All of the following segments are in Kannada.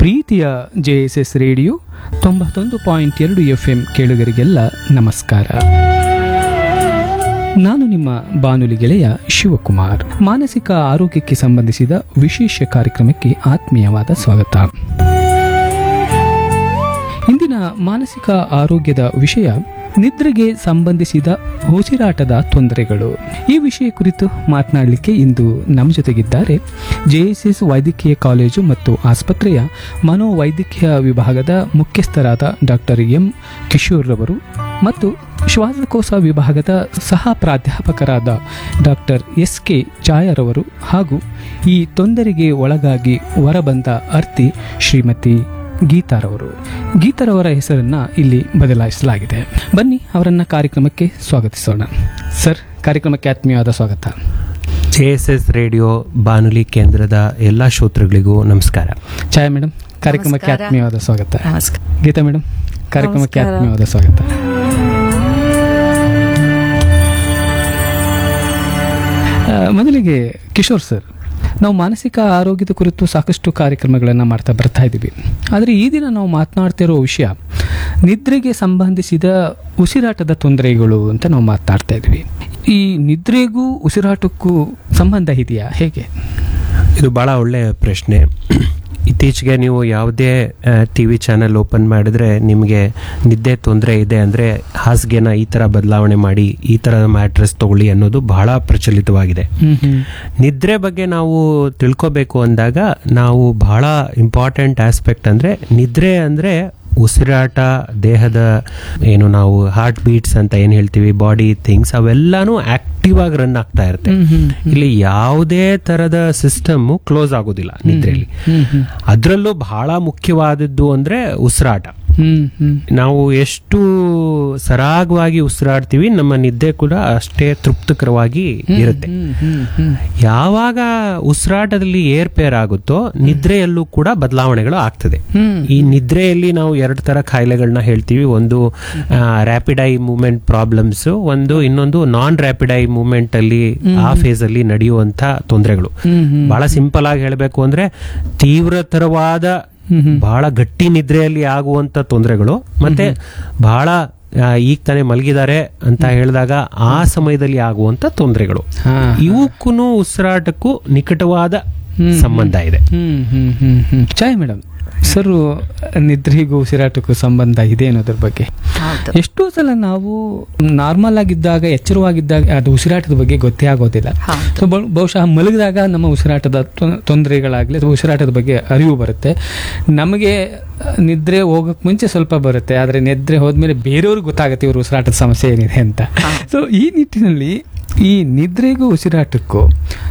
ಪ್ರೀತಿಯ ಜೆ ಎಸ್ ಎಸ್ ರೇಡಿಯೋ ತೊಂಬತ್ತೊಂದು ಪಾಯಿಂಟ್ ಎರಡು ಎಫ್ ಎಂ ಕೇಳುಗರಿಗೆಲ್ಲ ನಮಸ್ಕಾರ ನಾನು ನಿಮ್ಮ ಬಾನುಲಿ ಗೆಳೆಯ ಶಿವಕುಮಾರ್ ಮಾನಸಿಕ ಆರೋಗ್ಯಕ್ಕೆ ಸಂಬಂಧಿಸಿದ ವಿಶೇಷ ಕಾರ್ಯಕ್ರಮಕ್ಕೆ ಆತ್ಮೀಯವಾದ ಸ್ವಾಗತ ಇಂದಿನ ಮಾನಸಿಕ ಆರೋಗ್ಯದ ವಿಷಯ ನಿದ್ರೆಗೆ ಸಂಬಂಧಿಸಿದ ಉಸಿರಾಟದ ತೊಂದರೆಗಳು ಈ ವಿಷಯ ಕುರಿತು ಮಾತನಾಡಲಿಕ್ಕೆ ಇಂದು ನಮ್ಮ ಜೊತೆಗಿದ್ದಾರೆ ಜೆಎಸ್ಎಸ್ ವೈದ್ಯಕೀಯ ಕಾಲೇಜು ಮತ್ತು ಆಸ್ಪತ್ರೆಯ ಮನೋವೈದ್ಯಕೀಯ ವಿಭಾಗದ ಮುಖ್ಯಸ್ಥರಾದ ಡಾಕ್ಟರ್ ಎಂ ಕಿಶೋರ್ ರವರು ಮತ್ತು ಶ್ವಾಸಕೋಶ ವಿಭಾಗದ ಸಹ ಪ್ರಾಧ್ಯಾಪಕರಾದ ಡಾಕ್ಟರ್ ಎಸ್ ಕೆ ಚಾಯರವರು ಹಾಗೂ ಈ ತೊಂದರೆಗೆ ಒಳಗಾಗಿ ಹೊರಬಂದ ಅರ್ತಿ ಶ್ರೀಮತಿ ಗೀತಾರವರು ಗೀತಾರವರ ಹೆಸರನ್ನ ಇಲ್ಲಿ ಬದಲಾಯಿಸಲಾಗಿದೆ ಬನ್ನಿ ಅವರನ್ನ ಕಾರ್ಯಕ್ರಮಕ್ಕೆ ಸ್ವಾಗತಿಸೋಣ ಸರ್ ಕಾರ್ಯಕ್ರಮಕ್ಕೆ ಆತ್ಮೀಯವಾದ ಸ್ವಾಗತ ಜೆ ಎಸ್ ಎಸ್ ರೇಡಿಯೋ ಬಾನುಲಿ ಕೇಂದ್ರದ ಎಲ್ಲ ಶ್ರೋತೃಗಳಿಗೂ ನಮಸ್ಕಾರ ಛಾಯಾ ಮೇಡಮ್ ಕಾರ್ಯಕ್ರಮಕ್ಕೆ ನಮಸ್ಕಾರ. ಆತ್ಮೀಯವಾದ ಸ್ವಾಗತ ನಮಸ್ಕಾರ ಗೀತಾ ಮೇಡಮ್ ಕಾರ್ಯಕ್ರಮಕ್ಕೆ ನಮಸ್ಕಾರ. ಆತ್ಮೀಯವಾದ ಸ್ವಾಗತ ಆ, ಮೊದಲಿಗೆ ಕಿಶೋರ್ ಸರ್ ನಾವು ಮಾನಸಿಕ ಆರೋಗ್ಯದ ಕುರಿತು ಸಾಕಷ್ಟು ಕಾರ್ಯಕ್ರಮಗಳನ್ನು ಮಾಡ್ತಾ ಬರ್ತಾ ಇದ್ದೀವಿ ಆದರೆ ಈ ದಿನ ನಾವು ಮಾತನಾಡ್ತಿರೋ ವಿಷಯ ನಿದ್ರೆಗೆ ಸಂಬಂಧಿಸಿದ ಉಸಿರಾಟದ ತೊಂದರೆಗಳು ಅಂತ ನಾವು ಮಾತನಾಡ್ತಾ ಇದ್ವಿ ಈ ನಿದ್ರೆಗೂ ಉಸಿರಾಟಕ್ಕೂ ಸಂಬಂಧ ಇದೆಯಾ ಹೇಗೆ ಇದು ಭಾಳ ಒಳ್ಳೆಯ ಪ್ರಶ್ನೆ ಇತ್ತೀಚೆಗೆ ನೀವು ಯಾವುದೇ ಟಿ ವಿ ಚಾನೆಲ್ ಓಪನ್ ಮಾಡಿದ್ರೆ ನಿಮಗೆ ನಿದ್ದೆ ತೊಂದರೆ ಇದೆ ಅಂದರೆ ಹಾಸಿಗೆನ ಈ ಥರ ಬದಲಾವಣೆ ಮಾಡಿ ಈ ಥರದ ಮ್ಯಾಟ್ರೆಸ್ ತಗೊಳ್ಳಿ ಅನ್ನೋದು ಬಹಳ ಪ್ರಚಲಿತವಾಗಿದೆ ನಿದ್ರೆ ಬಗ್ಗೆ ನಾವು ತಿಳ್ಕೊಬೇಕು ಅಂದಾಗ ನಾವು ಬಹಳ ಇಂಪಾರ್ಟೆಂಟ್ ಆಸ್ಪೆಕ್ಟ್ ಅಂದರೆ ನಿದ್ರೆ ಅಂದರೆ ಉಸಿರಾಟ ದೇಹದ ಏನು ನಾವು ಹಾರ್ಟ್ ಬೀಟ್ಸ್ ಅಂತ ಏನು ಹೇಳ್ತೀವಿ ಬಾಡಿ ಥಿಂಗ್ಸ್ ಅವೆಲ್ಲಾನು ಆಕ್ಟಿವ್ ಆಗಿ ರನ್ ಆಗ್ತಾ ಇರುತ್ತೆ ಇಲ್ಲಿ ಯಾವುದೇ ತರದ ಸಿಸ್ಟಮ್ ಕ್ಲೋಸ್ ಆಗೋದಿಲ್ಲ ನಿದ್ರೆಯಲ್ಲಿ ಅದರಲ್ಲೂ ಬಹಳ ಮುಖ್ಯವಾದದ್ದು ಅಂದ್ರೆ ಉಸಿರಾಟ ಹ್ಮ್ ಹ್ಮ್ ನಾವು ಎಷ್ಟು ಸರಾಗವಾಗಿ ಉಸಿರಾಡ್ತೀವಿ ನಮ್ಮ ನಿದ್ದೆ ಕೂಡ ಅಷ್ಟೇ ತೃಪ್ತಕರವಾಗಿ ಇರುತ್ತೆ ಹ್ಮ್ ಹ್ಮ್ ಹ್ಮ್ ಯಾವಾಗ ಉಸಿರಾಟದಲ್ಲಿ ಏರ್ಪೇರ್ ಆಗುತ್ತೋ ನಿದ್ರೆಯಲ್ಲೂ ಕೂಡ ಬದಲಾವಣೆಗಳು ಆಗ್ತದೆ ಹ್ಮ್ ಈ ನಿದ್ರೆಯಲ್ಲಿ ನಾವು ಎರಡು ತರ ಕಾಯಿಲೆಗಳನ್ನ ಹೇಳ್ತೀವಿ ಒಂದು ರ್ಯಾಪಿಡ್ ಐ ಮೂವ್ಮೆಂಟ್ ಪ್ರಾಬ್ಲಮ್ಸ್ ಒಂದು ಇನ್ನೊಂದು ನಾನ್ ರ್ಯಾಪಿಡ್ ಐ ಮೂವ್ಮೆಂಟ್ ಅಲ್ಲಿ ಆ ಫೇಸ್ ಅಲ್ಲಿ ನಡೆಯುವಂತ ತೊಂದರೆಗಳು ಹ್ಮ್ ಹ್ಮ್ ಬಹಳ ಸಿಂಪಲ್ ಆಗಿ ಹೇಳಬೇಕು ಅಂದ್ರೆ ತೀವ್ರತರವಾದ ಬಹಳ ಗಟ್ಟಿ ನಿದ್ರೆಯಲ್ಲಿ ಆಗುವಂತ ತೊಂದರೆಗಳು ಮತ್ತೆ ಬಹಳ ಆ, ಈಗ ತಾನೇ ಮಲಗಿದ್ದಾರೆ ಅಂತ ಹೇಳಿದಾಗ ಆ ಸಮಯದಲ್ಲಿ ಆಗುವಂತ ತೊಂದರೆಗಳು ಹಾ ಇವಕ್ಕೂ ಉಸಿರಾಟಕ್ಕೂ ನಿಕಟವಾದ ಸಂಬಂಧ ಇದೆ ಹ್ಮ್ ಹ್ಮ್ ಹ್ಮ್ ಹ್ಮ್ ಚಾಯ್ ಮೇಡಮ್ ಸರ್ ನಿದ್ರೆಗೂ ಉಸಿರಾಟಕ್ಕೂ ಸಂಬಂಧ ಇದೆ ಅನ್ನೋದ್ರ ಬಗ್ಗೆ ಹೌದು ಎಷ್ಟೋ ಸಲ ನಾವು ನಾರ್ಮಲ್ ಆಗಿದ್ದಾಗ ಎಚ್ಚರವಾಗಿದ್ದಾಗ ಅದು ಉಸಿರಾಟದ ಬಗ್ಗೆ ಗೊತ್ತೇ ಆಗೋದಿಲ್ಲ ಹೌದು. ಸೊ ಬಹು- ಬಹುಶಃ ಮಲಗಿದಾಗ ನಮ್ಮ ಉಸಿರಾಟದ ತೊಂ- ತೊಂದರೆಗಳಾಗ್ಲಿ ಅಥವಾ ಉಸಿರಾಟದ ಬಗ್ಗೆ ಅರಿವು ಬರುತ್ತೆ ನಮಗೆ ನಿದ್ರೆ ಹೋಗಕ್ ಮುಂಚೆ ಸ್ವಲ್ಪ ಬರುತ್ತೆ ಆದ್ರೆ ನಿದ್ರೆ ಹೋದ್ಮೇಲೆ ಬೇರೆಯವ್ರಿಗೆ ಗೊತ್ತಾಗುತ್ತೆ ಇವ್ರ ಉಸಿರಾಟದ ಸಮಸ್ಯೆ ಏನಿದೆ ಅಂತ ಸೊ ಈ ನಿಟ್ಟಿನಲ್ಲಿ ಈ ನಿದ್ರೆಗೂ ಉಸಿರಾಟಕ್ಕೂ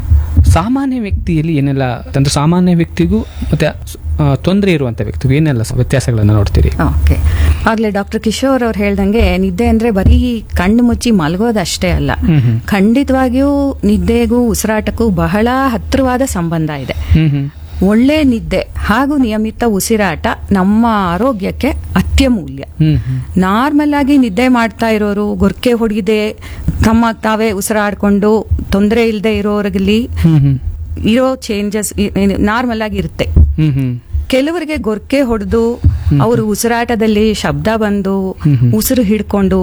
ಸಾಮಾನ್ಯ ವ್ಯಕ್ತಿಯಲ್ಲಿ ಏನೆಲ್ಲ ಅಂದ್ರೆ ಸಾಮಾನ್ಯ ವ್ಯಕ್ತಿಗೂ ಮತ್ತೆ ಆ, ತೊಂದರೆ ಇರುವಂತ ವ್ಯಕ್ತಿಗೂ ಏನೆಲ್ಲ ವ್ಯತ್ಯಾಸಗಳನ್ನ ನೋಡ್ತೀರಿ ಓಕೆ ಆಗ್ಲೇ ಡಾಕ್ಟರ್ ಕಿಶೋರ್ ಅವ್ರು ಹೇಳ್ದಂಗೆ ನಿದ್ದೆ ಅಂದ್ರೆ ಬರೀ ಕಣ್ಣು ಮುಚ್ಚಿ ಮಲಗೋದಷ್ಟೇ ಅಲ್ಲ ಹ್ಮ್ ಹ್ಮ್ ಖಂಡಿತವಾಗಿಯೂ ನಿದ್ದೆಗೂ ಉಸಿರಾಟಕ್ಕೂ ಬಹಳ ಹತ್ತಿರವಾದ ಸಂಬಂಧ ಇದೆ ಹ್ಮ್ ಹ್ಮ್ ಒಳ್ಳೆ ನಿದ್ದೆ ಹಾಗೂ ನಿಯಮಿತ ಉಸಿರಾಟ ನಮ್ಮ ಆರೋಗ್ಯಕ್ಕೆ ಅತ್ಯಮೂಲ್ಯ ಹ್ಮ್ ಹ್ಮ್ ನಾರ್ಮಲ್ ಆಗಿ ನಿದ್ದೆ ಮಾಡ್ತಾ ಇರೋರು ಗೊರ್ಕೆ ಹೊಡಿದೆ ತಮ್ಮ ತಾವೇ ಉಸಿರಾಡ್ಕೊಂಡು ತೊಂದರೆ ಇಲ್ಲದೆ ಇರೋರಲ್ಲಿ ಹ್ಮ್ ಹ್ಮ್ ಇರೋ ಚೇಂಜಸ್ ನಾರ್ಮಲ್ ಆಗಿ ಇರುತ್ತೆ ಹ್ಮ್ ಹ್ಮ್ ಕೆಲವರಿಗೆ ಗೊರ್ಕೆ ಹೊಡೆದು ಅವರು ಉಸಿರಾಟದಲ್ಲಿ ಶಬ್ದ ಬಂದು ಉಸಿರು ಹಿಡ್ಕೊಂಡು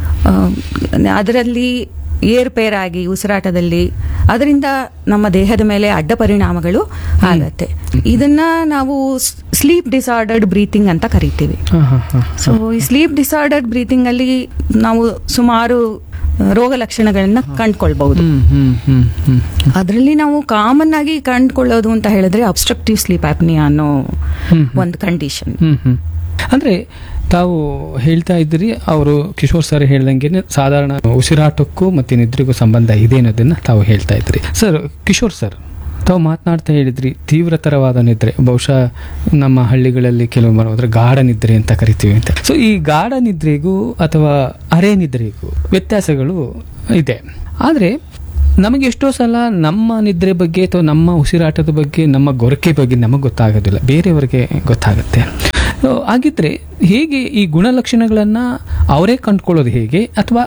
ಅದರಲ್ಲಿ ಏರ್ಪೇರಾಗಿ ಉಸಿರಾಟದಲ್ಲಿ ಅದರಿಂದ ನಮ್ಮ ದೇಹದ ಮೇಲೆ ಅಡ್ಡ ಪರಿಣಾಮಗಳು ಆಗತ್ತೆ ಇದನ್ನ ನಾವು ಸ್ಲೀಪ್ ಡಿಸಾರ್ಡರ್ಡ್ ಬ್ರೀತಿಂಗ್ ಅಂತ ಕರಿತೀವಿ ಹಾ ಹಾ ಹಾ ಸೊ ಈ ಸ್ಲೀಪ್ ಡಿಸಾರ್ಡರ್ಡ್ ಬ್ರೀತಿಂಗ್ ಅಲ್ಲಿ ನಾವು ಸುಮಾರು ರೋಗ ಲಕ್ಷಣಗಳನ್ನ ಕಂಡ್ಕೊಳ್ಬಹುದು ಹ್ಮ್ ಹ್ಮ್ ಹ್ಮ್ ಹ್ಮ್ ಅದರಲ್ಲಿ ನಾವು ಕಾಮನ್ ಆಗಿ ಕಂಡುಕೊಳ್ಳೋದು ಅಂತ ಹೇಳಿದ್ರೆ ಅಬ್ಸ್ಟ್ರಕ್ಟಿವ್ ಸ್ಲೀಪ್ ಆಪ್ನಿಯಾ ಅನ್ನೋ ಹ್ಮ್. ಒಂದು ಕಂಡೀಷನ್ ಹ್ಮ್ ಹ್ಮ್ ಅಂದ್ರೆ ತಾವು ಹೇಳ್ತಾ ಇದ್ರಿ ಅವರು ಕಿಶೋರ್ ಸರ್ ಹೇಳ್ದಂಗೆ ಸಾಧಾರಣ ಉಸಿರಾಟಕ್ಕೂ ಮತ್ತೆ ನಿದ್ರೆಗೂ ಸಂಬಂಧ ಇದೆ ಅನ್ನೋದನ್ನ ತಾವು ಹೇಳ್ತಾ ಇದ್ರಿ ಸರ್ ಕಿಶೋರ್ ಸರ್ ತಾವು ಮಾತನಾಡ್ತಾ ಹೇಳಿದ್ರಿ ತೀವ್ರತರವಾದ ನಿದ್ರೆ ಬಹುಶಃ ನಮ್ಮ ಹಳ್ಳಿಗಳಲ್ಲಿ ಕೆಲವು ಮಾಡೋದ್ರೆ ಗಾಢ ನಿದ್ರೆ ಅಂತ ಕರಿತೀವಿ ಅಂತ ಸೊ ಈ ಗಾಢ ನಿದ್ರೆಗೂ ಅಥವಾ ಅರೆ ನಿದ್ರೆಗೂ ವ್ಯತ್ಯಾಸಗಳು ಇದೆ ಆದರೆ ನಮಗೆ ಎಷ್ಟೋ ಸಲ ನಮ್ಮ ನಿದ್ರೆ ಬಗ್ಗೆ ಅಥವಾ ನಮ್ಮ ಉಸಿರಾಟದ ಬಗ್ಗೆ ನಮ್ಮ ಗೊರಕೆ ಬಗ್ಗೆ ನಮಗೆ ಗೊತ್ತಾಗೋದಿಲ್ಲ ಬೇರೆಯವರಿಗೆ ಗೊತ್ತಾಗುತ್ತೆ ಸೊ, ಹಾಗಿದ್ರೆ ಹೇಗೆ ಈ ಗುಣಲಕ್ಷಣಗಳನ್ನು ಅವರೇ ಕಂಡುಕೊಳ್ಳೋದು ಹೇಗೆ ಅಥವಾ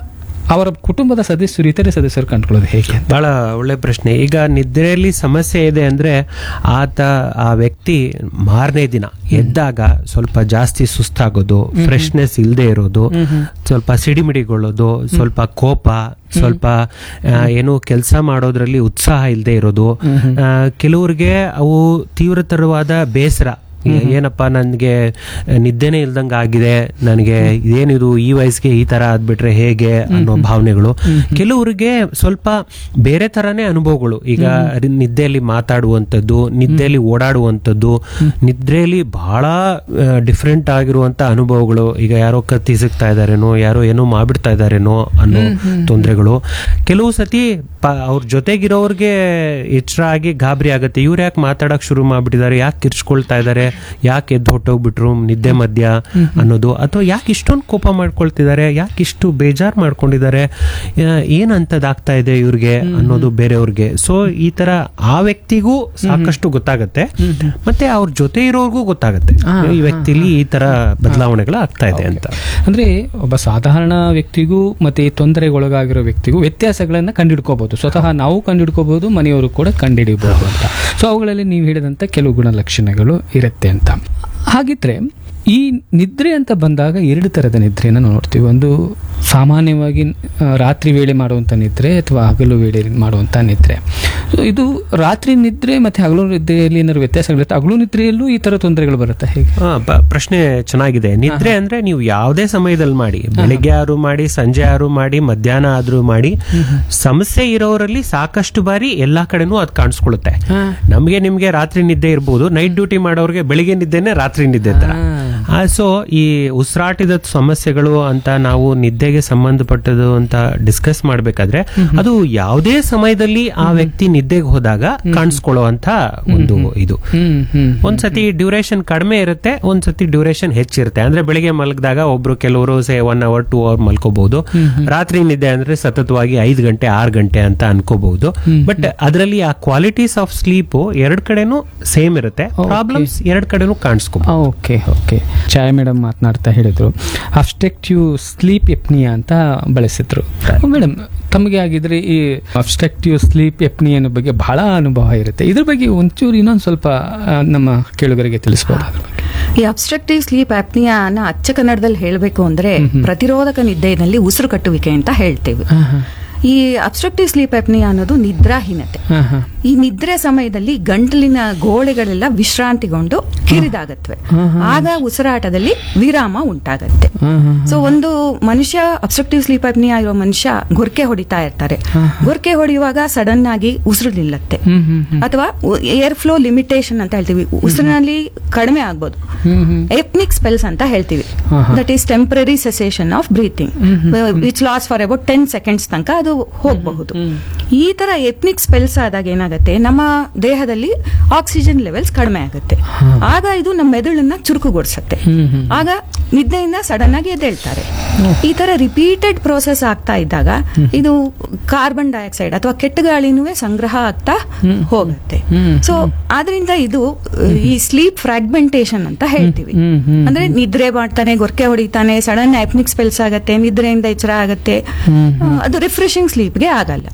ಅವರ ಕುಟುಂಬದ ಸದಸ್ಯರು ಇತರೆ ಸದಸ್ಯರು ಕಂಡುಕೊಳ್ಳೋದು ಹೇಗೆ ಬಹಳ ಒಳ್ಳೆ ಪ್ರಶ್ನೆ ಈಗ ನಿದ್ರೆಯಲ್ಲಿ ಸಮಸ್ಯೆ ಇದೆ ಅಂದ್ರೆ ಆತ ಆ ವ್ಯಕ್ತಿ ಮಾರನೇ ದಿನ ಎದ್ದಾಗ ಸ್ವಲ್ಪ ಜಾಸ್ತಿ ಸುಸ್ತಾಗೋದು ಫ್ರೆಶ್ನೆಸ್ ಇಲ್ಲದೆ ಇರೋದು ಸ್ವಲ್ಪ ಸಿಡಿಮಿಡಿಗೊಳ್ಳೋದು ಸ್ವಲ್ಪ ಕೋಪ ಸ್ವಲ್ಪ ಆ, ಏನು ಕೆಲಸ ಮಾಡೋದ್ರಲ್ಲಿ ಉತ್ಸಾಹ ಇಲ್ಲದೆ ಇರೋದು ಆ, ಕೆಲವ್ರಿಗೆ ಅವು ತೀವ್ರತರವಾದ ಬೇಸರ ಏನಪ್ಪ ನನಗೆ ನಿದ್ದೆನೇ ಇಲ್ದಂಗೆ ಆಗಿದೆ ನನಗೆ ಏನಿದು ಈ ವಯಸ್ಸಿಗೆ ಈ ತರ ಆದ್ಬಿಟ್ರೆ ಹೇಗೆ ಅನ್ನೋ ಭಾವನೆಗಳು ಕೆಲವರಿಗೆ ಸ್ವಲ್ಪ ಬೇರೆ ತರನೇ ಅನುಭವಗಳು ಈಗ ರಿ- ನಿದ್ದೆಯಲ್ಲಿ ಮಾತಾಡುವಂಥದ್ದು ನಿದ್ದೆಯಲ್ಲಿ ಓಡಾಡುವಂಥದ್ದು ನಿದ್ರೆಯಲ್ಲಿ ಬಹಳ ಡಿಫ್ರೆಂಟ್ ಆಗಿರುವಂತ ಅನುಭವಗಳು ಈಗ ಯಾರೋ ಕತ್ತಿ ಸಿಗ್ತಾ ಇದಾರೇನೋ ಯಾರೋ ಏನೋ ಮಾಡ್ಬಿಡ್ತಾ ಇದಾರೇನೋ ಅನ್ನೋ ತೊಂದರೆಗಳು ಕೆಲವು ಸತಿ ಪ- ಅವ್ರ ಜೊತೆಗಿರೋರ್ಗೆ ಎಚ್ಚರ ಆಗಿ ಗಾಬರಿ ಆಗುತ್ತೆ ಇವ್ರು ಯಾಕೆ ಮಾತಾಡಕ್ ಶುರು ಮಾಡ್ಬಿಟ್ಟಿದ್ದಾರೆ ಯಾಕೆ ಕಿರ್ಚ್ಕೊಳ್ತಾ ಇದ್ದಾರೆ ಯಾಕೆ ಎದ್ದು ಹೊಟ್ಟೋಗ್ಬಿಟ್ರು ನಿದ್ದೆ ಮಧ್ಯ ಅನ್ನೋದು ಅಥವಾ ಯಾಕೆ ಇಷ್ಟೊಂದು ಕೋಪ ಮಾಡ್ಕೊಳ್ತಿದ್ದಾರೆ ಯಾಕೆ ಇಷ್ಟು ಬೇಜಾರ್ ಮಾಡ್ಕೊಂಡಿದ್ದಾರೆ ಆ, ಏನ್ ಅಂತದಾಗ್ತಾ ಇದೆ ಇವ್ರಿಗೆ ಅನ್ನೋದು ಬೇರೆಯವ್ರಿಗೆ ಸೊ ಈ ತರ ಆ ವ್ಯಕ್ತಿಗೂ ಸಾಕಷ್ಟು ಗೊತ್ತಾಗತ್ತೆ ಮತ್ತೆ ಅವ್ರ ಜೊತೆ ಇರೋರ್ಗೂ ಗೊತ್ತಾಗತ್ತೆ ಈ ವ್ಯಕ್ತಿಲಿ ಈ ತರ ಬದಲಾವಣೆಗಳು ಆಗ್ತಾ ಇದೆ ಅಂತ ಅಂದ್ರೆ ಒಬ್ಬ ಸಾಧಾರಣ ವ್ಯಕ್ತಿಗೂ ಮತ್ತೆ ಈ ತೊಂದರೆಗೊಳಗಾಗಿರೋ ವ್ಯಕ್ತಿಗೂ ವ್ಯತ್ಯಾಸಗಳನ್ನ ಕಂಡುಹಿಡ್ಕೋಬಹುದು ಸ್ವತಃ ನಾವು ಕಂಡುಹಿಡ್ಕೋಬಹುದು ಮನೆಯವರು ಕೂಡ ಕಂಡುಹಿಡಿಬಹುದು ಅಂತ ಸೊ ಅವುಗಳಲ್ಲಿ ನೀವು ಹೇಳಿದಂತ ಕೆಲವು ಗುಣಲಕ್ಷಣಗಳು ಇರುತ್ತೆ ಅಂತ ಹಾಗಿದ್ರೆ ಈ ನಿದ್ರೆ ಅಂತ ಬಂದಾಗ ಎರಡು ತರದ ನಿದ್ರೆಯನ್ನು ನಾವು ನೋಡ್ತೀವಿ ಒಂದು ಸಾಮಾನ್ಯವಾಗಿ ಆ, ರಾತ್ರಿ ವೇಳೆ ಮಾಡುವಂಥ ನಿದ್ರೆ ಅಥವಾ ಹಗಲು ವೇಳೆ ಮಾಡುವಂಥ ನಿದ್ರೆ ಸೊ ಇದು ರಾತ್ರಿ ನಿದ್ರೆ ಮತ್ತೆ ಹಗಲು ನಿದ್ರೆಯಲ್ಲಿ ಏನಾದ್ರು ವ್ಯತ್ಯಾಸಗಳಿರುತ್ತೆ ಹಗಲು ನಿದ್ರೆಯಲ್ಲೂ ಈ ತರ ತೊಂದರೆಗಳು ಬರುತ್ತೆ ಹೇಗೆ ಹಾ, ಪ- ಪ್ರಶ್ನೆ ಚೆನ್ನಾಗಿದೆ ನಿದ್ರೆ ಅಂದ್ರೆ ನೀವು ಯಾವುದೇ ಸಮಯದಲ್ಲಿ ಮಾಡಿ ಬೆಳಿಗ್ಗೆ ಆದ್ರೂ ಮಾಡಿ ಸಂಜೆ ಆದ್ರೂ ಮಾಡಿ ಮಧ್ಯಾಹ್ನ ಆದ್ರೂ ಮಾಡಿ ಸಮಸ್ಯೆ ಇರೋರಲ್ಲಿ ಸಾಕಷ್ಟು ಬಾರಿ ಎಲ್ಲಾ ಕಡೆನೂ ಅದು ಕಾಣಿಸ್ಕೊಳ್ಳುತ್ತೆ ನಮ್ಗೆ ನಿಮ್ಗೆ ರಾತ್ರಿ ನಿದ್ದೆ ಇರ್ಬೋದು ನೈಟ್ ಡ್ಯೂಟಿ ಮಾಡೋರ್ಗೆ ಬೆಳಿಗ್ಗೆ ನಿದ್ದೆನೆ ರಾತ್ರಿ ನಿದ್ದೆ ತರ ಸೊ ಈ ಉಸಿರಾಟದ ಸಮಸ್ಯೆಗಳು ಅಂತ ನಾವು ನಿದ್ದೆಗೆ ಸಂಬಂಧಪಟ್ಟದು ಅಂತ ಡಿಸ್ಕಸ್ ಮಾಡ್ಬೇಕಾದ್ರೆ ಅದು ಯಾವುದೇ ಸಮಯದಲ್ಲಿ ಆ ವ್ಯಕ್ತಿ ನಿದ್ದೆಗೆ ಹೋದಾಗ ಕಾಣಿಸ್ಕೊಳ್ಳುವಂತ ಒಂದು ಇದು ಹ್ಮ್ ಹ್ಮ್ ಒಂದ್ಸತಿ ಡ್ಯೂರೇಷನ್ ಕಡಿಮೆ ಇರುತ್ತೆ ಒಂದ್ಸತಿ ಡ್ಯೂರೇಷನ್ ಹೆಚ್ಚಿರುತ್ತೆ ಅಂದ್ರೆ ಬೆಳಿಗ್ಗೆ ಮಲಗಿದಾಗ ಒಬ್ರು ಕೆಲವರು say one hour two hour ಮಲ್ಕೋಬಹುದು ರಾತ್ರಿ ನಿದ್ದೆ ಅಂದ್ರೆ ಸತತವಾಗಿ ಐದು ಗಂಟೆ ಆರು ಗಂಟೆ ಅಂತ ಅನ್ಕೋಬಹುದು ಬಟ್ ಅದರಲ್ಲಿ ಆ ಕ್ವಾಲಿಟೀಸ್ ಆಫ್ ಸ್ಲೀಪ್ ಎರಡ್ ಕಡೆನೂ ಸೇಮ್ ಇರುತ್ತೆ ಪ್ರಾಬ್ಲಮ್ಸ್ ಎರಡ್ ಕಡೆನೂ ಕಾಣಿಸ್ಕೋಬಹುದು ಓಕೆ ಓಕೆ ಛಾಯಾ ಮೇಡಮ್ ಮಾತನಾಡ್ತಾ ಹೇಳಿದ್ರು ಅಬ್ಸ್ಟ್ರಕ್ಟಿವ್ ಸ್ಲೀಪ್ ಎಪ್ನಿಯಾ ಅಂತ ಬಳಸಿದ್ರು ಮೇಡಮ್ ತಮಗೆ ಆಗಿದ್ರೆ ಈ ಅಬ್ಸ್ಟ್ರಕ್ಟಿವ್ ಸ್ಲೀಪ್ ಎಪ್ನಿಯನ ಬಗ್ಗೆ ಬಹಳ ಅನುಭವ ಇರುತ್ತೆ ಇದ್ರ ಬಗ್ಗೆ ಒಂಚೂರು ಇನ್ನೊಂದು ಸ್ವಲ್ಪ ಆ, ನಮ್ಮ ಕೇಳುಗರಿಗೆ ತಿಳಿಸ್ಬೋದು ಅದ್ರ ಬಗ್ಗೆ ಈ ಅಬ್ಸ್ಟ್ರಕ್ಟಿವ್ ಸ್ಲೀಪ್ ಆಪ್ನಿಯಾನ ಅಚ್ಚ ಕನ್ನಡದಲ್ಲಿ ಹೇಳಬೇಕು ಅಂದ್ರೆ ಪ್ರತಿರೋಧಕ ನಿದ್ದೆಯಲ್ಲಿ ಉಸಿರು ಕಟ್ಟುವಿಕೆ ಅಂತ ಹೇಳ್ತೇವೆ ಹಾ, ಹಾ. ಈ ಅಬ್ಸ್ಟ್ರಕ್ಟಿವ್ ಸ್ಲೀಪ್ ಆಪ್ನಿಯಾ ಅನ್ನೋದು ನಿದ್ರಾಹೀನತೆ ಹಾ, ಹಾ. ಈ ನಿದ್ರೆ ಸಮಯದಲ್ಲಿ ಗಂಟಲಿನ ಗೋಳೆಗಳೆಲ್ಲ ವಿಶ್ರಾಂತಿಗೊಂಡು ಕಿರಿದಾಗತ್ವೆ ಆಗ ಉಸಿರಾಟದಲ್ಲಿ ವಿರಾಮ ಉಂಟಾಗತ್ತೆ ಹಾ, ಹಾ. ಸೊ ಒಂದು ಮನುಷ್ಯ ಅಬ್ಸ್ಟ್ರಕ್ಟಿವ್ ಸ್ಲೀಪ್ ಅಪ್ನಿಯಾ ಇರೋ ಮನುಷ್ಯ ಗೊರ್ಕೆ ಹೊಡಿತಾ ಇರ್ತಾರೆ ಗೊರ್ಕೆ ಹೊಡೆಯುವಾಗ ಸಡನ್ ಆಗಿ ಉಸಿರು ನಿಲ್ಲತ್ತೆ ಹ್ಮ್ ಹ್ಮ್ ಹ್ಮ್. ಅಥವಾ ಏರ್ ಫ್ಲೋ ಲಿಮಿಟೇಷನ್ ಅಂತ ಹೇಳ್ತೀವಿ ಉಸಿರಿನಲ್ಲಿ ಕಡಿಮೆ ಆಗ್ಬೋದು ಹ್ಮ್ ಹ್ಮ್. ಎಪ್ನಿಕ್ ಸ್ಪೆಲ್ಸ್ ಅಂತ ಹೇಳ್ತೀವಿ ಹಾ, ಹಾ. That is temporary cessation of breathing which lasts for about ten seconds ತನಕ ಅದು ಹೋಗಬಹುದು ಈ ತರ ಎಪ್ನಿಕ್ ಸ್ಪೆಲ್ಸ್ ಆದಾಗ ಏನಾಗುತ್ತೆ ನಮ್ಮ ದೇಹದಲ್ಲಿ ಆಕ್ಸಿಜನ್ ಲೆವೆಲ್ಸ್ ಕಡಿಮೆ ಆಗುತ್ತೆ ಆಗ ಇದು ನಮ್ಮ ಮೆದುಳನ್ನ ಚುರುಕುಗೊಳಿಸುತ್ತೆ ಹ್ಮ್ ಹ್ಮ್. ಆಗ ನಿದ್ದೆಯಿಂದ ಸಡನ್ ಆಗಿ ಎದ್ದೇಳ್ತಾರೆ ಈ ತರ ರಿಪೀಟೆಡ್ ಪ್ರೋಸೆಸ್ ಆಗ್ತಾ ಇದ್ದಾಗ ಇದು ಕಾರ್ಬನ್ ಡೈಆಕ್ಸೈಡ್ ಅಥವಾ ಕೆಟ್ಟ ಗಾಳಿನೂ ಸಂಗ್ರಹ ಆಗ್ತಾ ಹೋಗುತ್ತೆ ಹ್ಮ್. ಸೊ ಆದ್ರಿಂದ ಇದು ಈ ಸ್ಲೀಪ್ ಫ್ರಾಗ್ಮೆಂಟೇಶನ್ ಅಂತ ಹೇಳ್ತೀವಿ ಹ್ಮ್, ಹ್ಮ್, ಅಂದ್ರೆ ನಿದ್ರೆ ಮಾಡ್ತಾನೆ ಗೊರ್ಕೆ ಹೊಡಿತಾನೆ ಸಡನ್ ಆಪ್ನಿಕ್ ಸ್ಪೆಲ್ಸ್ ಆಗತ್ತೆ ನಿದ್ರೆಯಿಂದ ಎಚ್ಚರ ಆಗತ್ತೆ ಆ, ಅದು ರಿಫ್ರೆಶಿಂಗ್ ಸ್ಲೀಪ್ಗೆ ಆಗಲ್ಲ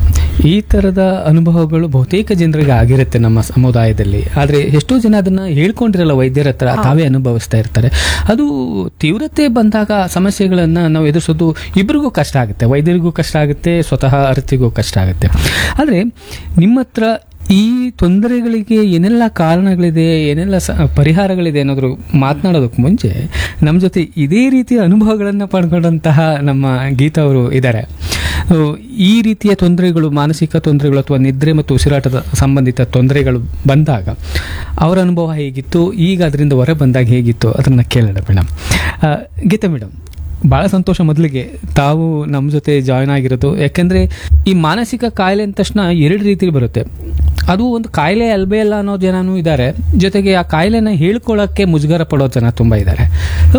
ಈ ತರದ ಅನುಭವಗಳು ಬಹುತೇಕ ಜನರಿಗೆ ಆಗಿರುತ್ತೆ ನಮ್ಮ ಸಮುದಾಯದಲ್ಲಿ ಆದ್ರೆ ಎಷ್ಟೋ ಜನ ಅದನ್ನ ಹೇಳ್ಕೊಂಡಿರಲ್ಲ ವೈದ್ಯರ ಹತ್ರ ತಾವೇ ಅನುಭವಿಸ್ತಾ ಇರ್ತಾರೆ ಅದು ತೀವ್ರತೆ ಬಂದಾಗ ಸಮಸ್ಯೆಗಳನ್ನ ನಾವು ಎದುರಿಸೋದು ಇಬ್ಬರಿಗೂ ಕಷ್ಟ ಆಗುತ್ತೆ ವೈದ್ಯರಿಗೂ ಕಷ್ಟ ಆಗುತ್ತೆ ಸ್ವತಃ ಅರ್ಥಿಗೂ ಕಷ್ಟ ಆಗುತ್ತೆ ಆದ್ರೆ ನಿಮ್ಮ ಹತ್ರ ಈ ತೊಂದರೆಗಳಿಗೆ ಏನೆಲ್ಲ ಕಾರಣಗಳಿದೆ ಏನೆಲ್ಲ ಸ ಪರಿಹಾರಗಳಿದೆ ಅನ್ನೋದ್ರ ಮಾತನಾಡೋದಕ್ಕೆ ಮುಂಚೆ ನಮ್ಮ ಜೊತೆ ಇದೇ ರೀತಿಯ ಅನುಭವಗಳನ್ನು ಪಡ್ಕೊಂಡಂತಹ ನಮ್ಮ ಗೀತಾ ಅವರು ಇದ್ದಾರೆ ಆ, ಈ ರೀತಿಯ ತೊಂದರೆಗಳು ಮಾನಸಿಕ ತೊಂದರೆಗಳು ಅಥವಾ ನಿದ್ರೆ ಮತ್ತು ಉಸಿರಾಟದ ಸಂಬಂಧಿತ ತೊಂದರೆಗಳು ಬಂದಾಗ ಅವರ ಅನುಭವ ಹೇಗಿತ್ತು ಈಗ ಅದರಿಂದ ಹೊರ ಬಂದಾಗ ಹೇಗಿತ್ತು ಅದನ್ನು ಕೇಳೋಣ ಮೇಡಮ್ ಆ, ಗೀತಾ ಮೇಡಮ್ ಭಾಳ ಸಂತೋಷ ಮೊದಲಿಗೆ ತಾವು ನಮ್ಮ ಜೊತೆ ಜಾಯ್ನ್ ಆಗಿರೋದು ಯಾಕೆಂದರೆ ಈ ಮಾನಸಿಕ ಕಾಯಿಲೆ ಅಂದ ತಕ್ಷಣ ಎರಡು ರೀತಿಲಿ ಬರುತ್ತೆ ಅದು ಒಂದು ಕಾಯಿಲೆ ಅಲ್ಬೇ ಅಲ್ಲ ಅನ್ನೋ ಜನನೂ ಇದ್ದಾರೆ ಜೊತೆಗೆ ಆ ಕಾಯಿಲೆನ ಹೇಳ್ಕೊಳ್ಳೋಕ್ಕೆ ಮುಜುಗರ ಪಡೋ ಜನ ತುಂಬ ಇದ್ದಾರೆ ಸೊ,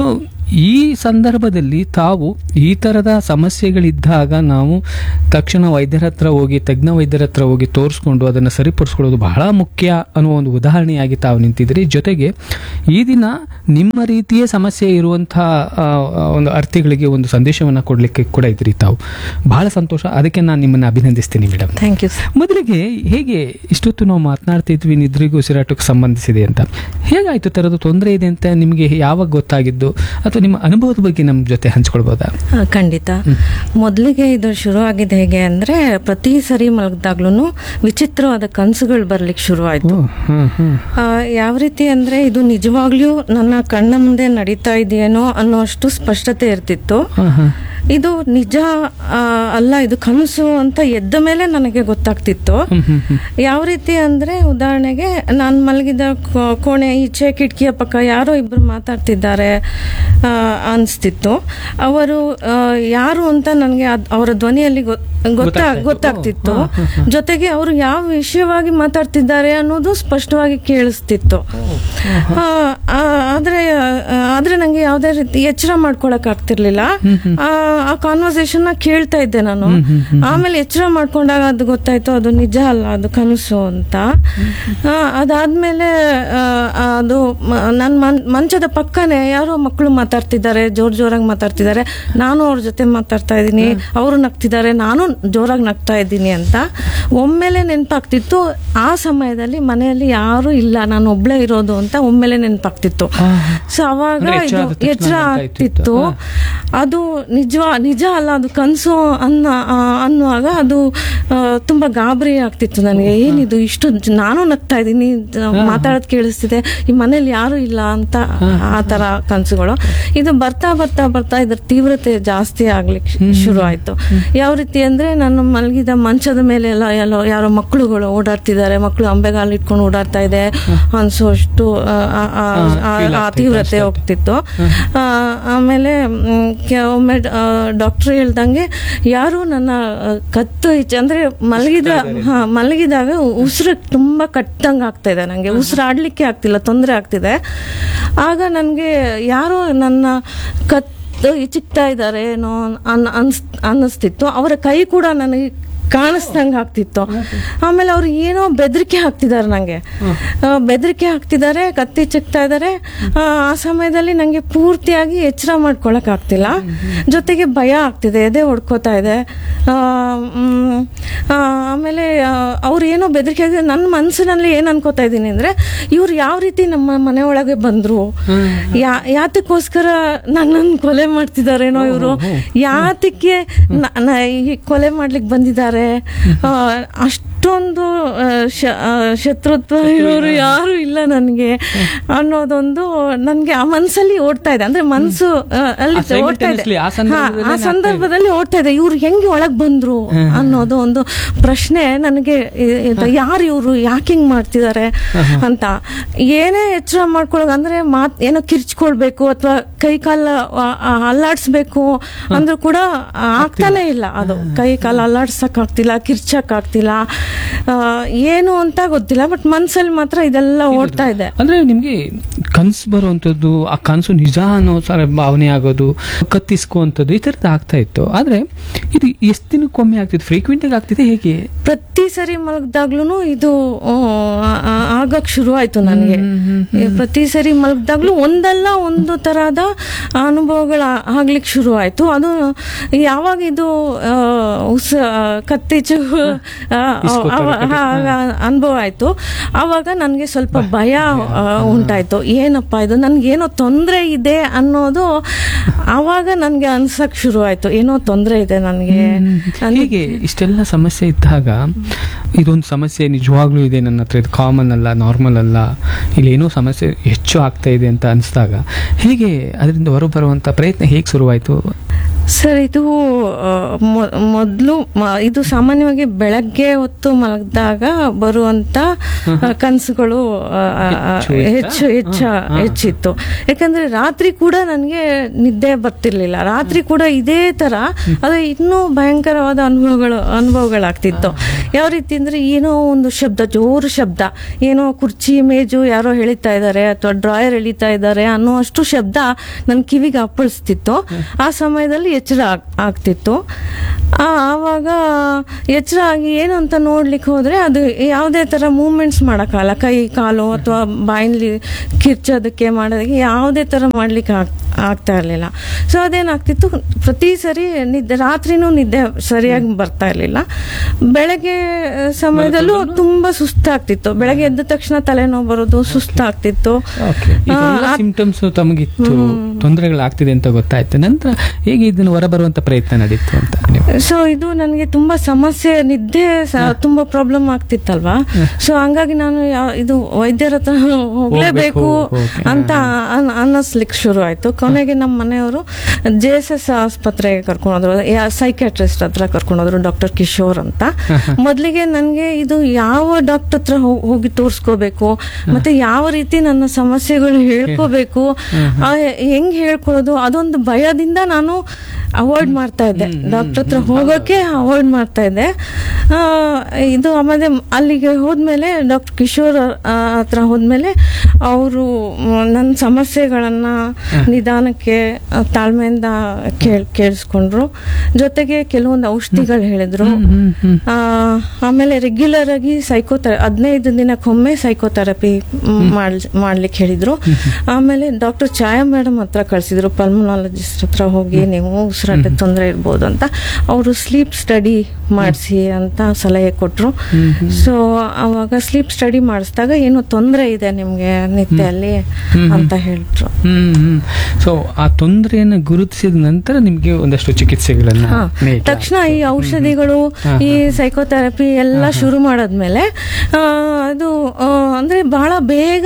ಈ ಸಂದರ್ಭದಲ್ಲಿ ತಾವು ಈ ಥರದ ಸಮಸ್ಯೆಗಳಿದ್ದಾಗ ನಾವು ತಕ್ಷಣ ವೈದ್ಯರ ಹತ್ರ ಹೋಗಿ ತಜ್ಞ ವೈದ್ಯರ ಹತ್ರ ಹೋಗಿ ತೋರಿಸ್ಕೊಂಡು ಅದನ್ನು ಸರಿಪಡಿಸ್ಕೊಳ್ಳೋದು ಬಹಳ ಮುಖ್ಯ ಅನ್ನೋ ಒಂದು ಉದಾಹರಣೆಯಾಗಿ ತಾವು ನಿಂತಿದ್ದೀರಿ ಜೊತೆಗೆ ಈ ದಿನ ನಿಮ್ಮ ರೀತಿಯೇ ಸಮಸ್ಯೆ ಇರುವಂಥ ಆ, ಆ, ಒಂದು ಅರ್ಥಿಗಳಿಗೆ ಒಂದು ಸಂದೇಶವನ್ನು ಕೊಡಲಿಕ್ಕೆ ಕೂಡ ಇದ್ದೀರಿ ತಾವು ಬಹಳ ಸಂತೋಷ ಅದಕ್ಕೆ ನಾನು ನಿಮ್ಮನ್ನು ಅಭಿನಂದಿಸ್ತೀನಿ ಮೇಡಮ್ ಥ್ಯಾಂಕ್ ಯು ಸರ್ ಮೊದಲಿಗೆ ಹೇಗೆ ಇಷ್ಟೊತ್ತು ನಾವು ಮಾತನಾಡ್ತಿದ್ವಿ ನಿದ್ರಿಗೂ ಉಸಿರಾಟಕ್ಕೆ ಸಂಬಂಧಿಸಿದೆ ಅಂತ ಹೇಗಾಯ್ತು ಥರದ ತೊಂದರೆ ಇದೆ ಅಂತ ನಿಮಗೆ ಯಾವಾಗ ಗೊತ್ತಾಗಿದ್ದು ಅಥವಾ ನಿಮ್ಮ ಅನುಭವದ ಬಗ್ಗೆ ನಮ್ಮ ಜೊತೆ ಹಂಚ್ಕೊಳ್ಬೋದಾ ಆ, ಖಂಡಿತ ಮೊದಲಿಗೆ ಇದು ಶುರು ಆಗಿದ್ದು ಹೇಗೆ ಅಂದ್ರೆ ಪ್ರತಿ ಸರಿ ಮಲಗಿದಾಗ್ಲೂ ವಿಚಿತ್ರವಾದ ಕನಸುಗಳು ಬರ್ಲಿಕ್ಕೆ ಶುರು ಆಯ್ತು ಓ ಹ್ಮ್ ಹ್ಮ್ ಆ, ಯಾವ ರೀತಿ ಅಂದ್ರೆ ಇದು ನಿಜವಾಗ್ಲೂ ನನ್ನ ಕಣ್ಣ ಮುಂದೆ ನಡೀತಾ ಇದೆಯೇನೋ ಅನ್ನೋಷ್ಟು ಸ್ಪಷ್ಟತೆ ಇರ್ತಿತ್ತು ಹಾ ಹಾ ಇದು ನಿಜ ಆ, ಅಲ್ಲ ಇದು ಕನಸು ಅಂತ ಎದ್ದ ಮೇಲೆ ನನಗೆ ಗೊತ್ತಾಗ್ತಿತ್ತು ಹ್ಮ್ ಹ್ಮ್ ಹ್ಮ್ ಯಾವ ರೀತಿ ಅಂದ್ರೆ ಉದಾಹರಣೆಗೆ ನಾನು ಮಲಗಿದ ಕೋ- ಕೋಣೆ ಈಚೆ ಕಿಟಕಿಯ ಪಕ್ಕ ಯಾರೋ ಇಬ್ರು ಮಾತಾಡ್ತಿದ್ದಾರೆ ಆ, ಅನ್ಸ್ತಿತ್ತು ಅವರು ಆ, ಯಾರು ಅಂತ ನನಗೆ ಅವರ ಧ್ವನಿಯಲ್ಲಿ ಗೊ- ಗೊತ್ತಾ ಗೊತ್ತಾಗ್ತಾ ಇತ್ತು. ಗೊತ್ತಾಗ್ತಿತ್ತು ಓ, ಹಾ, ಹಾ, ಜೊತೆಗೆ ಅವರು ಯಾವ ವಿಷಯವಾಗಿ ಮಾತಾಡ್ತಿದ್ದಾರೆ ಅನ್ನೋದು ಸ್ಪಷ್ಟವಾಗಿ ಕೇಳಿಸ್ತಿತ್ತು ಆ, ಆ, ಆದ್ರೆ ಆ, ಆದ್ರೆ ನಂಗೆ ಯಾವುದೇ ರೀತಿ ಎಚ್ಚರ ಮಾಡ್ಕೊಳಕ್ ಆಗ್ತಿರ್ಲಿಲ್ಲ ಆ, ಆ ಕಾನ್ವರ್ಸೇಷನ್ ನ ಕೇಳ್ತಾ ಇದ್ದೆ ನಾನು ಆಮೇಲೆ ಎಚ್ಚರ ಮಾಡ್ಕೊಂಡಾಗ ಅದು ಗೊತ್ತಾಯ್ತು ಅದು ನಿಜ ಅಲ್ಲ ಅದು ಕನಸು ಅಂತ ಆ, ಅದಾದ್ಮೇಲೆ ಆ, ಅದು ನನ್ನ ಮಂಚದ ಪಕ್ಕನೆ ಯಾರೋ ಮಕ್ಕಳು ಮಾತಾಡ್ತಿದ್ದಾರೆ ಜೋರ್ ಜೋರಾಗಿ ಮಾತಾಡ್ತಿದ್ದಾರೆ ನಾನು ಅವ್ರ ಜೊತೆ ಮಾತಾಡ್ತಾ ಇದ್ದೀನಿ ಅವರು ನಗ್ತಿದ್ದಾರೆ ನಾನು ಜೋರಾಗಿ ನಗ್ತಾ ಇದ್ದೀನಿ ಅಂತ ಒಮ್ಮೆಲೆ ನೆನಪಾಗ್ತಿತ್ತು ಆ ಸಮಯದಲ್ಲಿ ಮನೆಯಲ್ಲಿ ಯಾರು ಇಲ್ಲ ನಾನು ಒಬ್ಳೇ ಇರೋದು ಅಂತ ಒಮ್ಮೆಲೆ ನೆನಪಾಗ್ತಿತ್ತು ಸೊ ಅವಾಗ ಅಂದ್ರೆ ಎಚ್ಚರ ಇದು ಆದ ತಕ್ಷಣ ಎಚ್ಚರ ನೆನ್ಪಾಯ್ತಿತ್ತು. ಆಗ್ತಿತ್ತು ಅದು ನಿಜ ನಿಜ ಅಲ್ಲ ಅದು ಕನಸು ಅನ್ನ ಆ, ಅನ್ನುವಾಗ ಅದು ಆ, ತುಂಬಾ ಗಾಬರಿ ಆಗ್ತಿತ್ತು ನನಗೆ ಏನಿದು ಇಷ್ಟು ಜ- ನಾನು ನಗ್ತಾ ಇದ್ದೀನಿ ಮಾತಾಡೋದು ಕೇಳಿಸ್ತಿದೆ ಈ ಮನೇಲಿ ಯಾರು ಇಲ್ಲ ಅಂತ ಆ ತರ ಕನಸುಗಳು ಇದು ಬರ್ತಾ ಬರ್ತಾ ಬರ್ತಾ ಇದ್ರ ತೀವ್ರತೆ ಜಾಸ್ತಿ ಆಗ್ಲಿಕ್ಕೆ ಶುರು ಆಯ್ತು ಯಾವ ರೀತಿ ಅಂದ್ರೆ ನಾನು ಮಲಗಿದ ಮಂಚದ ಮೇಲೆ ಎಲ್ಲ ಎಲ್ಲೋ ಯಾರೋ ಮಕ್ಕಳುಗಳು ಓಡಾಡ್ತಿದ್ದಾರೆ ಮಕ್ಕಳು ಅಂಬೆಗಾಲು ಇಟ್ಕೊಂಡು ಓಡಾಡ್ತಾ ಇದೆ ಅನ್ಸೋಷ್ಟು ಆ, ಆ, ಆ, ಆ, feel ಆ ಆಗ್ತಿತ್ತು ತೀವ್ರತೆ ಅನ್ಸುತ್ತೆ. ಹೋಗ್ತಿತ್ತು ಆ, ಆಮೇಲೆ ಮ್, ಕೆಲವೊಮ್ಮೆ ಡಾಕ್ಟರ್ ಹೇಳ್ದಂಗೆ ಯಾರು ನನ್ನ ಆ, ಕತ್ತು ಈಚೆ ಅಂದ್ರೆ ಮಲಗಿದ ಹಾ ಮಲಗಿದಾಗ ಉಸಿರು ತುಂಬಾ ಕಟ್ಟಂಗೆ ಆಗ್ತಾ ಇದೆ ನನಗೆ ಉಸಿರಾಡ್ಲಿಕ್ಕೆ ಆಗ್ತಿಲ್ಲ ತೊಂದರೆ ಆಗ್ತಿದೆ ಆಗ ನನಗೆ ಯಾರೋ ನನ್ನ ಕತ್ತು ಇಚಿಕ್ತಾ ಇದ್ದಾರೆ ಏನೋ ಅನ್ ಅನ್ಸ್ ಅನ್ನಿಸ್ತಿತ್ತು ಅವರ ಕೈ ಕೂಡ ನನಗೆ ಕಾಣಿಸ್ದಂಗೆ ಆಗ್ತಿತ್ತು ಆಮೇಲೆ ಅವ್ರು ಏನೋ ಬೆದರಿಕೆ ಹಾಕ್ತಿದ್ದಾರೆ ನನಗೆ ಬೆದರಿಕೆ ಹಾಕ್ತಿದ್ದಾರೆ ಕತ್ತಿ ಚಿಕ್ತಾ ಇದ್ದಾರೆ ಆ ಆ ಸಮಯದಲ್ಲಿ ನನಗೆ ಪೂರ್ತಿಯಾಗಿ ಎಚ್ಚರ ಮಾಡ್ಕೊಳಕ್ ಆಗ್ತಿಲ್ಲ ಜೊತೆಗೆ ಭಯ ಆಗ್ತಿದೆ ಎದೆ ಹೊಡ್ಕೋತಾ ಇದೆ ಆ, ಮ್, ಆ, ಆಮೇಲೆ ಅವ್ರು ಏನೋ ಬೆದರಿಕೆ ಆಗಿದೆ ನನ್ನ ಮನಸ್ಸಿನಲ್ಲಿ ಏನ್ ಅನ್ಕೋತಾ ಇದ್ದೀನಿ ಅಂದ್ರೆ ಇವ್ರು ಯಾವ ರೀತಿ ನಮ್ಮ ಮನೆ ಒಳಗೆ ಬಂದ್ರು ಯಾ ಯಾತಕ್ಕೋಸ್ಕರ ನನ್ನನ್ನು ಕೊಲೆ ಮಾಡ್ತಿದಾರೇನೋ ಇವರು ಯಾತಕ್ಕೆ ನ- ನ- ಈ ಕೊಲೆ ಮಾಡ್ಲಿಕ್ಕೆ ಬಂದಿದ್ದಾರೆ ಆ, ಅಷ್ಟೊಂದು ಆ, ಶ- ಆ, ಶತ್ರುತ್ವ ಇರೋರು ಯಾರು ಇಲ್ಲ ನನಗೆ ಅನ್ನೋದೊಂದು ನನ್ಗೆ ಆ ಮನ್ಸಲ್ಲಿ ಓಡ್ತಾ ಇದೆ ಅಂದ್ರೆ ಮನ್ಸು ಆ, ಅಲ್ಲಿ ಆ ಓಡ್ತಾ ಇದೆ simultaneously ಆ ಹಾ, ಸಂದರ್ಭದಲ್ಲಿ ಆ ಆಗ್ತಾ ಇದೆ. ಸಂದರ್ಭದಲ್ಲಿ ಓಡ್ತಾ ಇದೆ ಇವ್ರು ಹೆಂಗೆ ಒಳಗ್ ಬಂದ್ರು ಅನ್ನೋದು ಒಂದು ಪ್ರಶ್ನೆ ನನಗೆ ಯಾರು ಇವರು ಯಾಕೆ ಹಿಂಗ್ ಮಾಡ್ತಿದ್ದಾರೆ ಅಂತ ಏನೇ ಎಚ್ಚರ ಮಾಡ್ಕೊಳ್ಳೋದು ಅಂದ್ರೆ ಮಾತ್ ಏನೋ ಕಿರ್ಚ್ಕೊಳ್ಬೇಕು ಅಥವಾ ಕೈ ಕಾಲ ಅಲ್ಲಾಡ್ಸ್ಬೇಕು ಅಂದ್ರೂ ಕೂಡ ಆಗ್ತಾನೆ ಇಲ್ಲ ಅದು ಕೈ ಕಾಲ ಅಲ್ಲಾಡ್ಸಕ್ ಆಗ್ತಿಲ್ಲ ಕಿರ್ಚಕ್ ಆಗ್ತಿಲ್ಲ ಆ, ಏನು ಅಂತ ಗೊತ್ತಿಲ್ಲ ಬಟ್ ಮನ್ಸಲ್ಲಿ ಮಾತ್ರ ಇದೆಲ್ಲ ಓಡ್ತಾ ಇದೆ ಅಂದ್ರೆ ನಿಮ್ಗೆ ಕನ್ಸು ಬರುವಂಥದ್ದು ಆ ಕನಸು ನಿಜ ಅನ್ನೋ ಸರ ಭಾವನೆ ಆಗೋದು ಕತ್ತಿಸ್ಕುವಂಥದ್ದು ಈ ಥರದ್ದು ಆಗ್ತಾ ಇತ್ತು ಆದ್ರೆ ಇದು ಎಷ್ಟು ದಿನಕ್ಕೊಮ್ಮೆ ಆಗ್ತಿತ್ತು ಫ್ರೀಕ್ವೆಂಟ್ ಆಗಿ ಆಗ್ತಿದೆ ಹೇಗೆ ಪ್ರತಿ ಸರಿ ಮಲಗ್ದಾಗ್ಲೂ ಇದು ಆ, ಆ, ಆಗಕ್ ಶುರು ಆಯ್ತು ನನಗೆ ಪ್ರತಿ ಸರಿ ಮಲಗ್ದಾಗ್ಲೂ ಒಂದಲ್ಲ ಒಂದು ತರಹದ ಅನುಭವಗಳು ಆ- ಆಗ್ಲಿಕ್ಕೆ ಶುರು ಆಯ್ತು ಅದು ಯಾವಾಗ ಇದು ಆ, ಉಸ ಕತ್ತೀಚು ಆ, ಅವ- ಆಗ ಅನುಭವ ಆಯ್ತು ಆವಾಗ ನನಗೆ ಸ್ವಲ್ಪ ಭಯ ಆ, ಉಂಟಾಯ್ತು ಏನಪ್ಪ ಇದು ನನ್ಗೇನೋ ತೊಂದರೆ ಇದೆ ಅನ್ನೋದು ಆವಾಗ ನನ್ಗೆ ಅನ್ಸಕ್ ಶುರು ಆಯ್ತು ಏನೋ ತೊಂದರೆ ಇದೆ ನನಗೆ ಹೇಗೆ ಇಷ್ಟೆಲ್ಲ ಸಮಸ್ಯೆ ಇದ್ದಾಗ ಇದೊಂದು ಸಮಸ್ಯೆ ನಿಜವಾಗ್ಲೂ ಇದೆ ನನ್ನ ಹತ್ರ ಇದು ಕಾಮನ್ ಅಲ್ಲ ನಾರ್ಮಲ್ ಅಲ್ಲ ಇಲ್ಲಿ ಏನೋ ಸಮಸ್ಯೆ ಹೆಚ್ಚು ಆಗ್ತಾ ಇದೆ ಅಂತ ಅನಿಸಿದಾಗ ಹೇಗೆ ಅದರಿಂದ ಹೊರಬರುವಂಥ ಪ್ರಯತ್ನ ಹೇಗೆ ಶುರುವಾಯಿತು ಸರ್ ಇದು ಮೊದಲು ಇದು ಸಾಮಾನ್ಯವಾಗಿ ಬೆಳಗ್ಗೆ ಹೊತ್ತು ಮಲಗಿದಾಗ ಬರುವಂತ ಆ, ಕನಸುಗಳು ಆ, ಆ, ಆ, ಹೆಚ್ಚು ಹೆಚ್ಚು ಹೆಚ್ಚಿತ್ತು ಯಾಕಂದ್ರೆ ರಾತ್ರಿ ಕೂಡ ನನಗೆ ನಿದ್ದೆ ಬರ್ತಿರ್ಲಿಲ್ಲ ರಾತ್ರಿ ಕೂಡ ಇದೇ ತರ ಅದು ಇನ್ನೂ ಭಯಂಕರವಾದ ಅನುಭವಗಳು ಅನುಭವಗಳಾಗ್ತಿತ್ತು ಯಾವ ರೀತಿ ಅಂದ್ರೆ ಏನೋ ಒಂದು ಶಬ್ದ ಜೋರು ಶಬ್ದ ಏನೋ ಕುರ್ಚಿ ಮೇಜು ಯಾರೋ ಎಳಿತಾ ಇದ್ದಾರೆ ಅಥವಾ ಡ್ರಾಯರ್ ಎಳಿತಾ ಇದ್ದಾರೆ ಅನ್ನೋ ಅಷ್ಟು ಶಬ್ದ ನನ್ನ ಕಿವಿಗೆ ಅಪ್ಪಳಿಸ್ತಿತ್ತು ಆ ಸಮಯದಲ್ಲಿ ಎಚ್ಚರ ಆಗ್- ಆಗ್ತಿತ್ತು ಆ, ಆವಾಗ ಎಚ್ಚರ ಆಗಿ ಏನು ಅಂತ ನೋಡ್ಲಿಕ್ಕೆ ಹೋದ್ರೆ ಅದು ಯಾವುದೇ ತರ ಮೂವ್ಮೆಂಟ್ಸ್ ಮಾಡೋಕ್ಕಲ್ಲ ಕೈ ಕಾಲು ಅಥವಾ ಬಾಯಲ್ಲಿ ಕಿರ್ಚೋದಕ್ಕೆ ಮಾಡೋದಕ್ಕೆ ಯಾವುದೇ ತರ ಮಾಡ್ಲಿಕ್ಕೆ ಆಗ್ ಆಗ್ತಾ ಇರಲಿಲ್ಲ ಸೊ ಅದೇನಾಗ್ತಿತ್ತು ಪ್ರತಿ ಸರಿ ನಿದ್ದೆ ರಾತ್ರಿನೂ ನಿದ್ದೆ ಸರಿಯಾಗಿ ಬರ್ತಾ ಇರಲಿಲ್ಲ ಬೆಳಗ್ಗೆ ಸಮಯದಲ್ಲೂ ತುಂಬಾ ಸುಸ್ತಾಗ್ತಿತ್ತು ಬೆಳಗ್ಗೆ ಎದ್ದ ತಕ್ಷಣ ತಲೆನೋವು ಬರೋದು ಸುಸ್ತಾಗ್ತಿತ್ತು ಆ, ಸಿಂಪ್ಟಮ್ಸ್ ತಮಗಿತ್ತು ತೊಂದರೆಗಳಾಗ್ತಿದೆ ಅಂತ ಗೊತ್ತಾಯ್ತು ನಂತರ ಹೇಗೆ ಇದನ್ನು ಹೊರಬರುವಂತ ಪ್ರಯತ್ನ ನಡೀತು ಅಂತ ನೀವು ಸೊ ಇದು ನನಗೆ ತುಂಬಾ ಸಮಸ್ಯೆ ನಿದ್ದೆ ಸ- ತುಂಬಾ ಪ್ರಾಬ್ಲಮ್ ಆಗ್ತಿತ್ತಲ್ವಾ ಸೊ ಹಂಗಾಗಿ ನಾನು ಯಾ- ಇದು ವೈದ್ಯರ ಹತ್ರ ಹೋಗ್ಲೇಬೇಕು ಹೋಗ್ಬೇಕು, ಅಂತ ಅನ್- ಅನ್ನಿಸ್ಲಿಕ್ಕೆ ಶುರು ಆಯ್ತು ಕೊನೆಗೆ ನಮ್ಮ ಮನೆಯವರು ಜೆ ಎಸ್ ಎಸ್ ಆಸ್ಪತ್ರೆಗೆ ಕರ್ಕೊಂಡೋದ್ರು ಸೈಕ್ಯಾಟ್ರಿಸ್ಟ್ ಹತ್ರ ಕರ್ಕೊಂಡೋದ್ರು ಡಾಕ್ಟರ್ ಕಿಶೋರ್ ಅಂತ ಮೊದಲಿಗೆ ನನಗೆ ಇದು ಯಾವ ಡಾಕ್ಟರ್ ಹತ್ರ ಹೋ- ಹೋಗಿ ತೋರಿಸ್ಕೋಬೇಕು ಮತ್ತೆ ಯಾವ ರೀತಿ ನನ್ನ ಸಮಸ್ಯೆಗಳು ಹೇಳ್ಕೋಬೇಕು ಆ, ಹೆಂಗ್ ಹೇಳ್ಕೊಳ್ಳೋದು ಅದೊಂದು ಭಯದಿಂದ ನಾನು ಅವಾಯ್ಡ್ ಮಾಡ್ತಾ ಇದ್ದೆ ಡಾಕ್ಟರ್ ಹತ್ರ ಹೋಗೋಕೆ ಅವಾಯ್ಡ್ ಮಾಡ್ತಾ ಇದ್ದೆ ಆ, ಇದು ಆಮೇಲೆ ಅಲ್ಲಿಗೆ ಹೋದ್ಮೇಲೆ ಡಾಕ್ಟರ್ ಕಿಶೋರ್ ಆ, ಹತ್ರ ಹೋದ್ಮೇಲೆ ಅವರು ನನ್ನ ಸಮಸ್ಯೆಗಳನ್ನ ನಿಧಾನಕ್ಕೆ ಆ, ತಾಳ್ಮೆಯಿಂದ ಕೇಳ್ ಕೇಳಿಸ್ಕೊಂಡ್ರು ಜೊತೆಗೆ ಕೆಲವೊಂದು ಔಷಧಿಗಳು ಹೇಳಿದ್ರು ಆ, ಆಮೇಲೆ ರೆಗ್ಯುಲರ್ ಆಗಿ ಸೈಕೋಥೆ ಹದಿನೈದು ದಿನಕ್ಕೊಮ್ಮೆ ಸೈಕೋಥೆರಪಿ ಮಾಡ್ಲಿಕ್ಕೆ ಹೇಳಿದ್ರು ಆಮೇಲೆ ಡಾಕ್ಟರ್ ಛಾಯಾ ಮೇಡಮ್ ಹತ್ರ ಕಳ್ಸಿದ್ರು ಪಲ್ಮನಾಲಜಿಸ್ಟ್ ಹತ್ರ ಹೋಗಿ ನೀವು ಉಸಿರಾಟದ ತೊಂದರೆ ಇರ್ಬೋದು ಅಂತ ಅವರು ಸ್ಲೀಪ್ ಸ್ಟಡಿ ಮಾಡಿಸಿ ಅಂತ ಸಲಹೆ ಕೊಟ್ರು ಸೊ ಅವಾಗ ಸ್ಲೀಪ್ ಸ್ಟಡಿ ಮಾಡಿಸಿದಾಗ ಏನೋ ತೊಂದರೆ ಇದೆ ನಿಮ್ಗೆ ನಿದ್ದೆಯಲ್ಲಿ ಅಂತ ಹೇಳಿದ್ರು ಹ್ಮ್ ಸೊ ಆ ತೊಂದರೆಯನ್ನು ಗುರುತಿಸಿದ ನಂತರ ನಿಮ್ಗೆ ಒಂದಷ್ಟು ಚಿಕಿತ್ಸೆಗಳನ್ನ ಹಾ. ನೀಡ್ಲಾಗ್ತದೆ. ತಕ್ಷಣ ಈ ಔಷಧಿಗಳು ಹಾ, ಈ ಸೈಕೋಥೆರಪಿ ಎಲ್ಲ ಶುರು ಮಾಡಾದ್ಮೇಲೆ ಆ, ಅದು ಆ, ಅಂದ್ರೆ ಬಹಳ ಬೇಗ